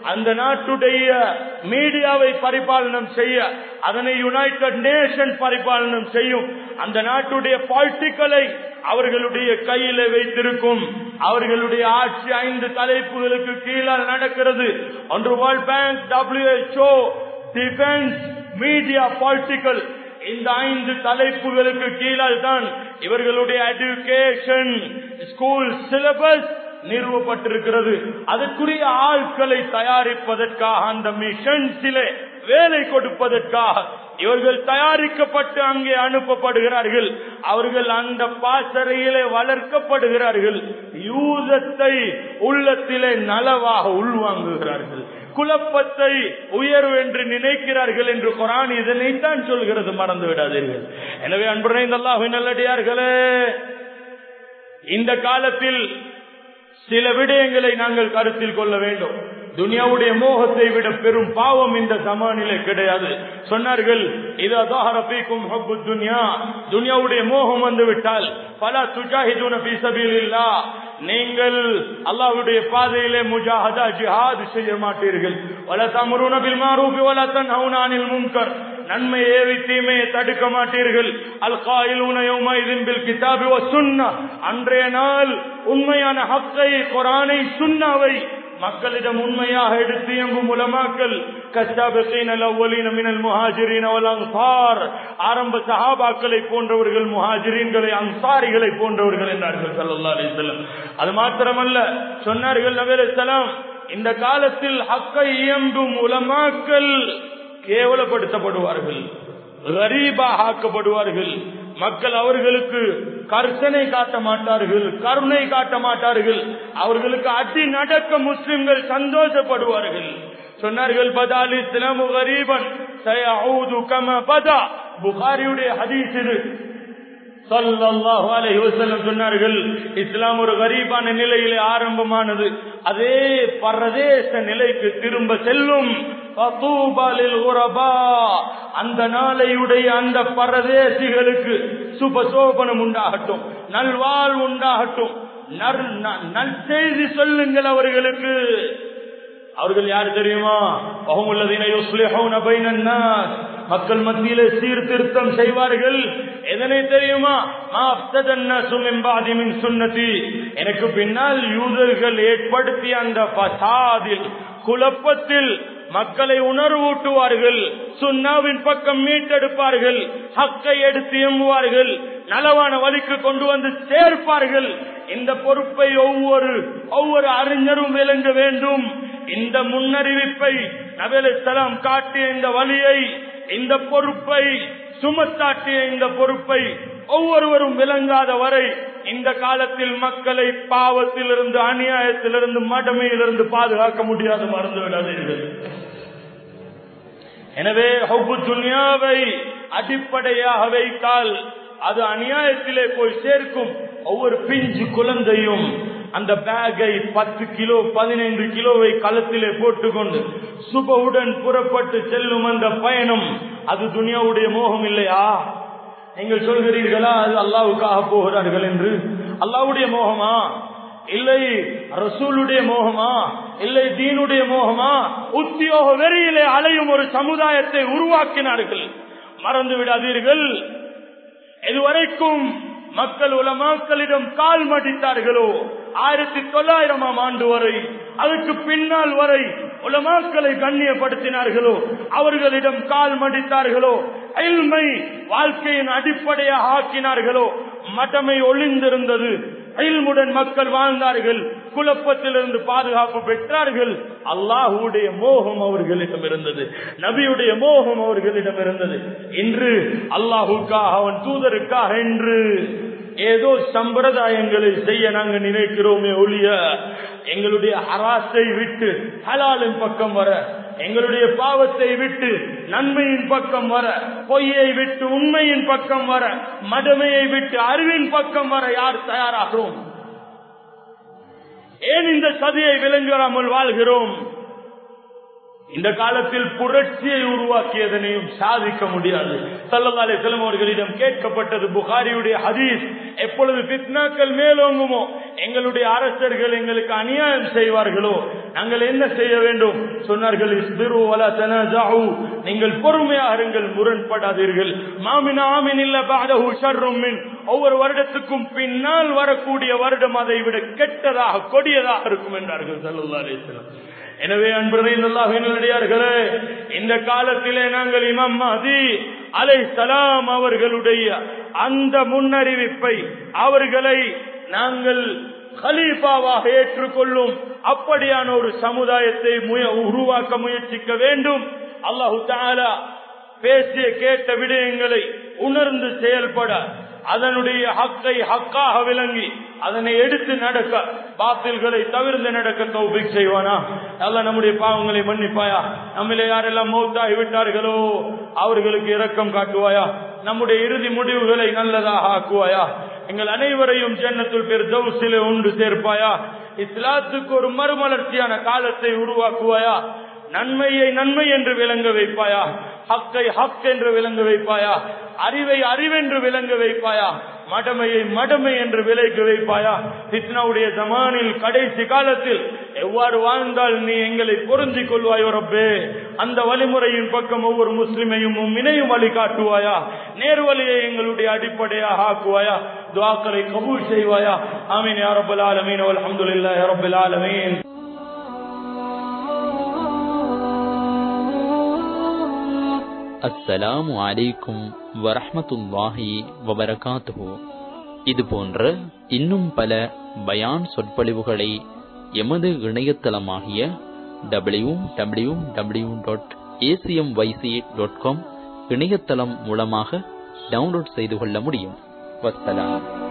A: அந்த நாட்டுடைய மீடியாவை பரிபாலனம் செய்ய அதனை யுனைடெட் நேஷன் பரிபாலனம் செய்யும் அந்த நாட்டுடைய பாலிட்டிக்கலை அவர்களுடைய கையில வைத்திருக்கும் அவர்களுடைய ஆட்சி ஐந்து தலைப்புகளுக்கு கீழால் நடக்கிறது ஒன்று world bank WHO defence media political இந்த ஐந்து தலைப்புகளுக்கு கீழால் தான் இவர்களுடைய எடுகேஷன் ஸ்கூல் சிலபஸ் நிறுவப்பட்டிருக்கிறது அதற்குரிய ஆட்களை தயாரிப்பதற்காக அந்த மிஷன்ஸிலே வேலை கொடுப்பதற்காக இவர்கள் தயாரிக்கப்பட்டு அங்கே அனுப்பப்படுகிறார்கள் அவர்கள் அந்த பாசறையிலே வளர்க்கப்படுகிறார்கள் யூதத்தை உள்ளத்திலே நலவாக உள்வாங்குகிறார்கள் குழப்பத்தை உயர்வு என்று நினைக்கிறார்கள் என்று குரான் இதனைத்தான் சொல்கிறது மறந்து விடாதீர்கள் எனவே அன்புரைந்த நல்லடியார்களே இந்த காலத்தில் சில விடயங்களை நாங்கள் கருத்தில் கொள்ள வேண்டும் துனியாவுடைய மோகத்தை விட பெரும் பாவம் இந்த சமானிலே கிடையாது சொன்னார்கள் இது அதாரபிக்கும் துனியா துனியாவுடைய மோகம் வந்து விட்டால் பல துஜாஹிதுன இல்லா நீங்கள் அல்லாஹ்வுடைய பாதையிலே முஜாஹதா ஜிஹாத் செய்ய மாட்டீர்கள் வல தமருன பில் மாரூஃபி வல தன்ஹவுன அனில் முன்கர் நன்மை ஏவி தீமையை தடுக்க மாட்டீர்கள் அல் காயிலூன யௌமைதின் பில் கிதாபி வ சுன்னா அன்றைய நாள் உண்மையான ஹக்கை குர்ஆனை சுன்னாவை மக்களிடம் உண்மையாக எடுத்து எங்கும் உலமாக்கல் ஆரம்ப சஹாபாக்களை போன்றவர்கள் முஹாஜிரீன்களை அன்சாரிகளை போன்றவர்கள் என்றார்கள் சல்லா அலிசல்லம் அது மாத்திரமல்ல சொன்னார்கள் நபீலாம் இந்த காலத்தில் ஹக்கை இயங்கும் உலமாக்கல் கேவலப்படுத்தப்படுவார்கள் கரீபாக ஆக்கப்படுவார்கள் மக்கள் அவர்களுக்கு கர்சனை காட்ட மாட்டார்கள் கருணை காட்ட மாட்டார்கள் அவர்களுக்கு அடி நடக்க முஸ்லிம்கள் சந்தோஷப்படுவார்கள் சொன்னார்கள் பதாலி இஸ்லாமு கரீபன் கம பதா புகாரியுடைய ஹதீஸ் இது சல்லல்லாஹு அலைஹி வஸல்லம் சொன்னார்கள் இஸ்லாம் ஒரு கரீபான நிலையிலே ஆரம்பமானது அதே பரதேச நிலைக்கு திரும்ப செல்லும் அந்த நாளையுடைய அந்த பரதேசிகளுக்கு சுபசோபனம் உண்டாகட்டும் நல்வாழ் உண்டாகட்டும் நற்செய்தி சொல்லுங்கள் அவர்களுக்கு அவர்கள் யாரு தெரியுமா மக்கள் மத்தியிலே சீர்திருத்தம் செய்வார்கள் எதனை தெரியுமா சுன்னதி எனக்கு பின்னால் யூதர்கள் ஏற்படுத்திய அந்த பசாதில் குழப்பத்தில் மக்களை உணர்வூட்டுவார்கள் சுண்ணாவின் பக்கம் மீட்டெடுப்பார்கள் ஹக்கை எடுத்து எம்புவார்கள் நலவான வழிக்கு கொண்டு வந்து சேர்ப்பார்கள் இந்த பொறுப்பை ஒவ்வொரு ஒவ்வொரு அறிஞரும் விளங்க வேண்டும் இந்த முன்னறிவிப்பை நபேலாம் காட்டிய இந்த வழியை இந்த பொறுப்பை சுமத்தாட்டிய இந்த பொறுப்பை ஒவ்வொருவரும் விளங்காத வரை இந்த காலத்தில் மக்களை பாவத்திலிருந்து அநியாயத்திலிருந்து மடமையிலிருந்து பாதுகாக்க முடியாது மறந்து விடாதீர்கள் எனவே ஹொப்பு துன்யாவை அடிப்படையாக வைத்தால் அது அநியாயத்திலே போய் சேர்க்கும் ஒவ்வொரு பிஞ்சு குழந்தையும் அந்த பேக்கை பத்து கிலோ பதினைந்து கிலோவை களத்திலே போட்டுக்கொண்டு சுபவுடன் புறப்பட்டு செல்லும் அந்த பயணம் அது துனியாவுடைய மோகம் இல்லையா நீங்கள் சொல்கிறீர்களா அது அல்லாவுக்காக போகிறார்கள் என்று அல்லாவுடைய மோகமா இல்லை ரசூலுடைய மோகமா இல்லை தீனுடைய மோகமா உத்தியோக வெறியிலே அலையும் ஒரு சமுதாயத்தை உருவாக்கினார்கள் மறந்து விடாதீர்கள் இதுவரைக்கும் மக்கள் உலமாக்களிடம் கால் மடித்தார்களோ ஆயிரத்தி தொள்ளாயிரமாம் ஆண்டு வரை அதுக்கு பின்னால் வரை உலமாக்களை கண்ணியப்படுத்தினார்களோ அவர்களிடம் கால் மடித்தார்களோ அயல்மை வாழ்க்கையின் அடிப்படையாக ஆக்கினார்களோ மடமை ஒளிந்திருந்தது அயல்முடன் மக்கள் வாழ்ந்தார்கள் குழப்பத்திலிருந்து பாதுகாப்பு பெற்றார்கள் அல்லாஹுடைய மோகம் அவர்களிடம் இருந்தது நபியுடைய மோகம் அவர்களிடம் இருந்தது இன்று அல்லாஹுக்காக அவன் தூதருக்காக என்று ஏதோ சம்பிரதாயங்களை செய்ய நாங்க நினைக்கிறோமே ஒழிய எங்களுடைய அராசை விட்டு ஹலாலின் பக்கம் வர எங்களுடைய பாவத்தை விட்டு நன்மையின் பக்கம் வர பொய்யை விட்டு உண்மையின் பக்கம் வர மடமையை விட்டு அறிவின் பக்கம் வர யார் தயாராகிறோம் ஏன் இந்த சதியை விளங்காமல் வாழ்கிறோம் இந்த காலத்தில் புரட்சியை உருவாக்கியதனையும் சாதிக்க முடியாது சல்லல்லாலே செல்லம் அவர்களிடம் கேட்கப்பட்டது புகாரியுடைய ஹதீஸ் எப்பொழுது பித்னாக்கள் மேலோங்குமோ எங்களுடைய அரசர்கள் எங்களுக்கு அநியாயம் செய்வார்களோ நாங்கள் என்ன செய்ய வேண்டும் சொன்னார்கள் இஸ்பிரு வலா தனஜாஹு நீங்கள் பொறுமையாக இருங்கள் முரண்படாதீர்கள் மாமின் ஆமின் இல்ல பாதஹு ஷர்ரும் மின் ஒவ்வொரு வருடத்துக்கும் பின்னால் வரக்கூடிய வருடம் அதை விட கெட்டதாக கொடியதாக இருக்கும் என்றார்கள் ஸல்லல்லாஹு அலைஹி வஸல்லம் எனவே அன்புடையார்களே இந்த காலத்திலே நாங்கள் இமாம் மஹதி அலை சலாம் அவர்களுடைய அந்த முன்னறிவிப்பை அவர்களை நாங்கள் கலீஃபாவாக ஏற்றுக்கொள்ளும் அப்படியான ஒரு சமுதாயத்தை உருவாக்க முயற்சிக்க வேண்டும் அல்லாஹு தாலா பேசிய கேட்ட விடயங்களை உணர்ந்து செயல்பட அதனுடைய ஹக்கை ஹக்காக விளங்கி அதனை எடுத்து நடக்க பாத்தில்களை தவிர்த்து நடக்க தௌபிக் செய்வானா அல்ல நம்முடைய பாவங்களை மன்னிப்பாயா நம்மளே யாரெல்லாம் மௌத்தாகி விட்டார்களோ அவர்களுக்கு இரக்கம் காட்டுவாயா நம்முடைய இறுதி முடிவுகளை நல்லதாக ஆக்குவாயா எங்கள் அனைவரையும் ஜன்னத்துள் பேர் தௌசிலே உண்டு சேர்ப்பாயா இஸ்லாத்துக்கு ஒரு மறுமலர்ச்சியான காலத்தை உருவாக்குவாயா நன்மையை நன்மை என்று விளங்க வைப்பாயா ஹக்கை ஹக் என்று விளங்க வைப்பாயா அறிவை அறிவென்று விளங்க வைப்பாயா மடமையை மடமை என்று விலைக்கு வைப்பாயா பித்னாவுடைய ஜமானில் கடைசி காலத்தில் எவ்வாறு வாழ்ந்தால் நீ எங்களை பொருந்திக் கொள்வாயோ ரப்பே அந்த வழிமுறையின் பக்கம் ஒவ்வொரு முஸ்லிமையும் இணையும் வழி காட்டுவாயா நேர்வழியை எங்களுடைய அடிப்படையாக ஆக்குவாயா துவாக்களை கபூல் செய்வாயா ஆமீன் யா ரப்பல் ஆலமீன் அல்ஹம்துலில்லாஹி ரப்பில் ஆலமீன்
B: அஸ்ஸலாமு அலைக்கும் வரஹ்மத்துல்லாஹி வபரகாத்துஹு இது போன்ற இன்னும் பல பயான் சொற்பொழிவுகளை எமது இணையதளமாகிய W W W dot ACM YC dot com இணையதளம் மூலமாக டவுன்லோட் செய்து கொள்ள முடியும் வஸ்ஸலாம்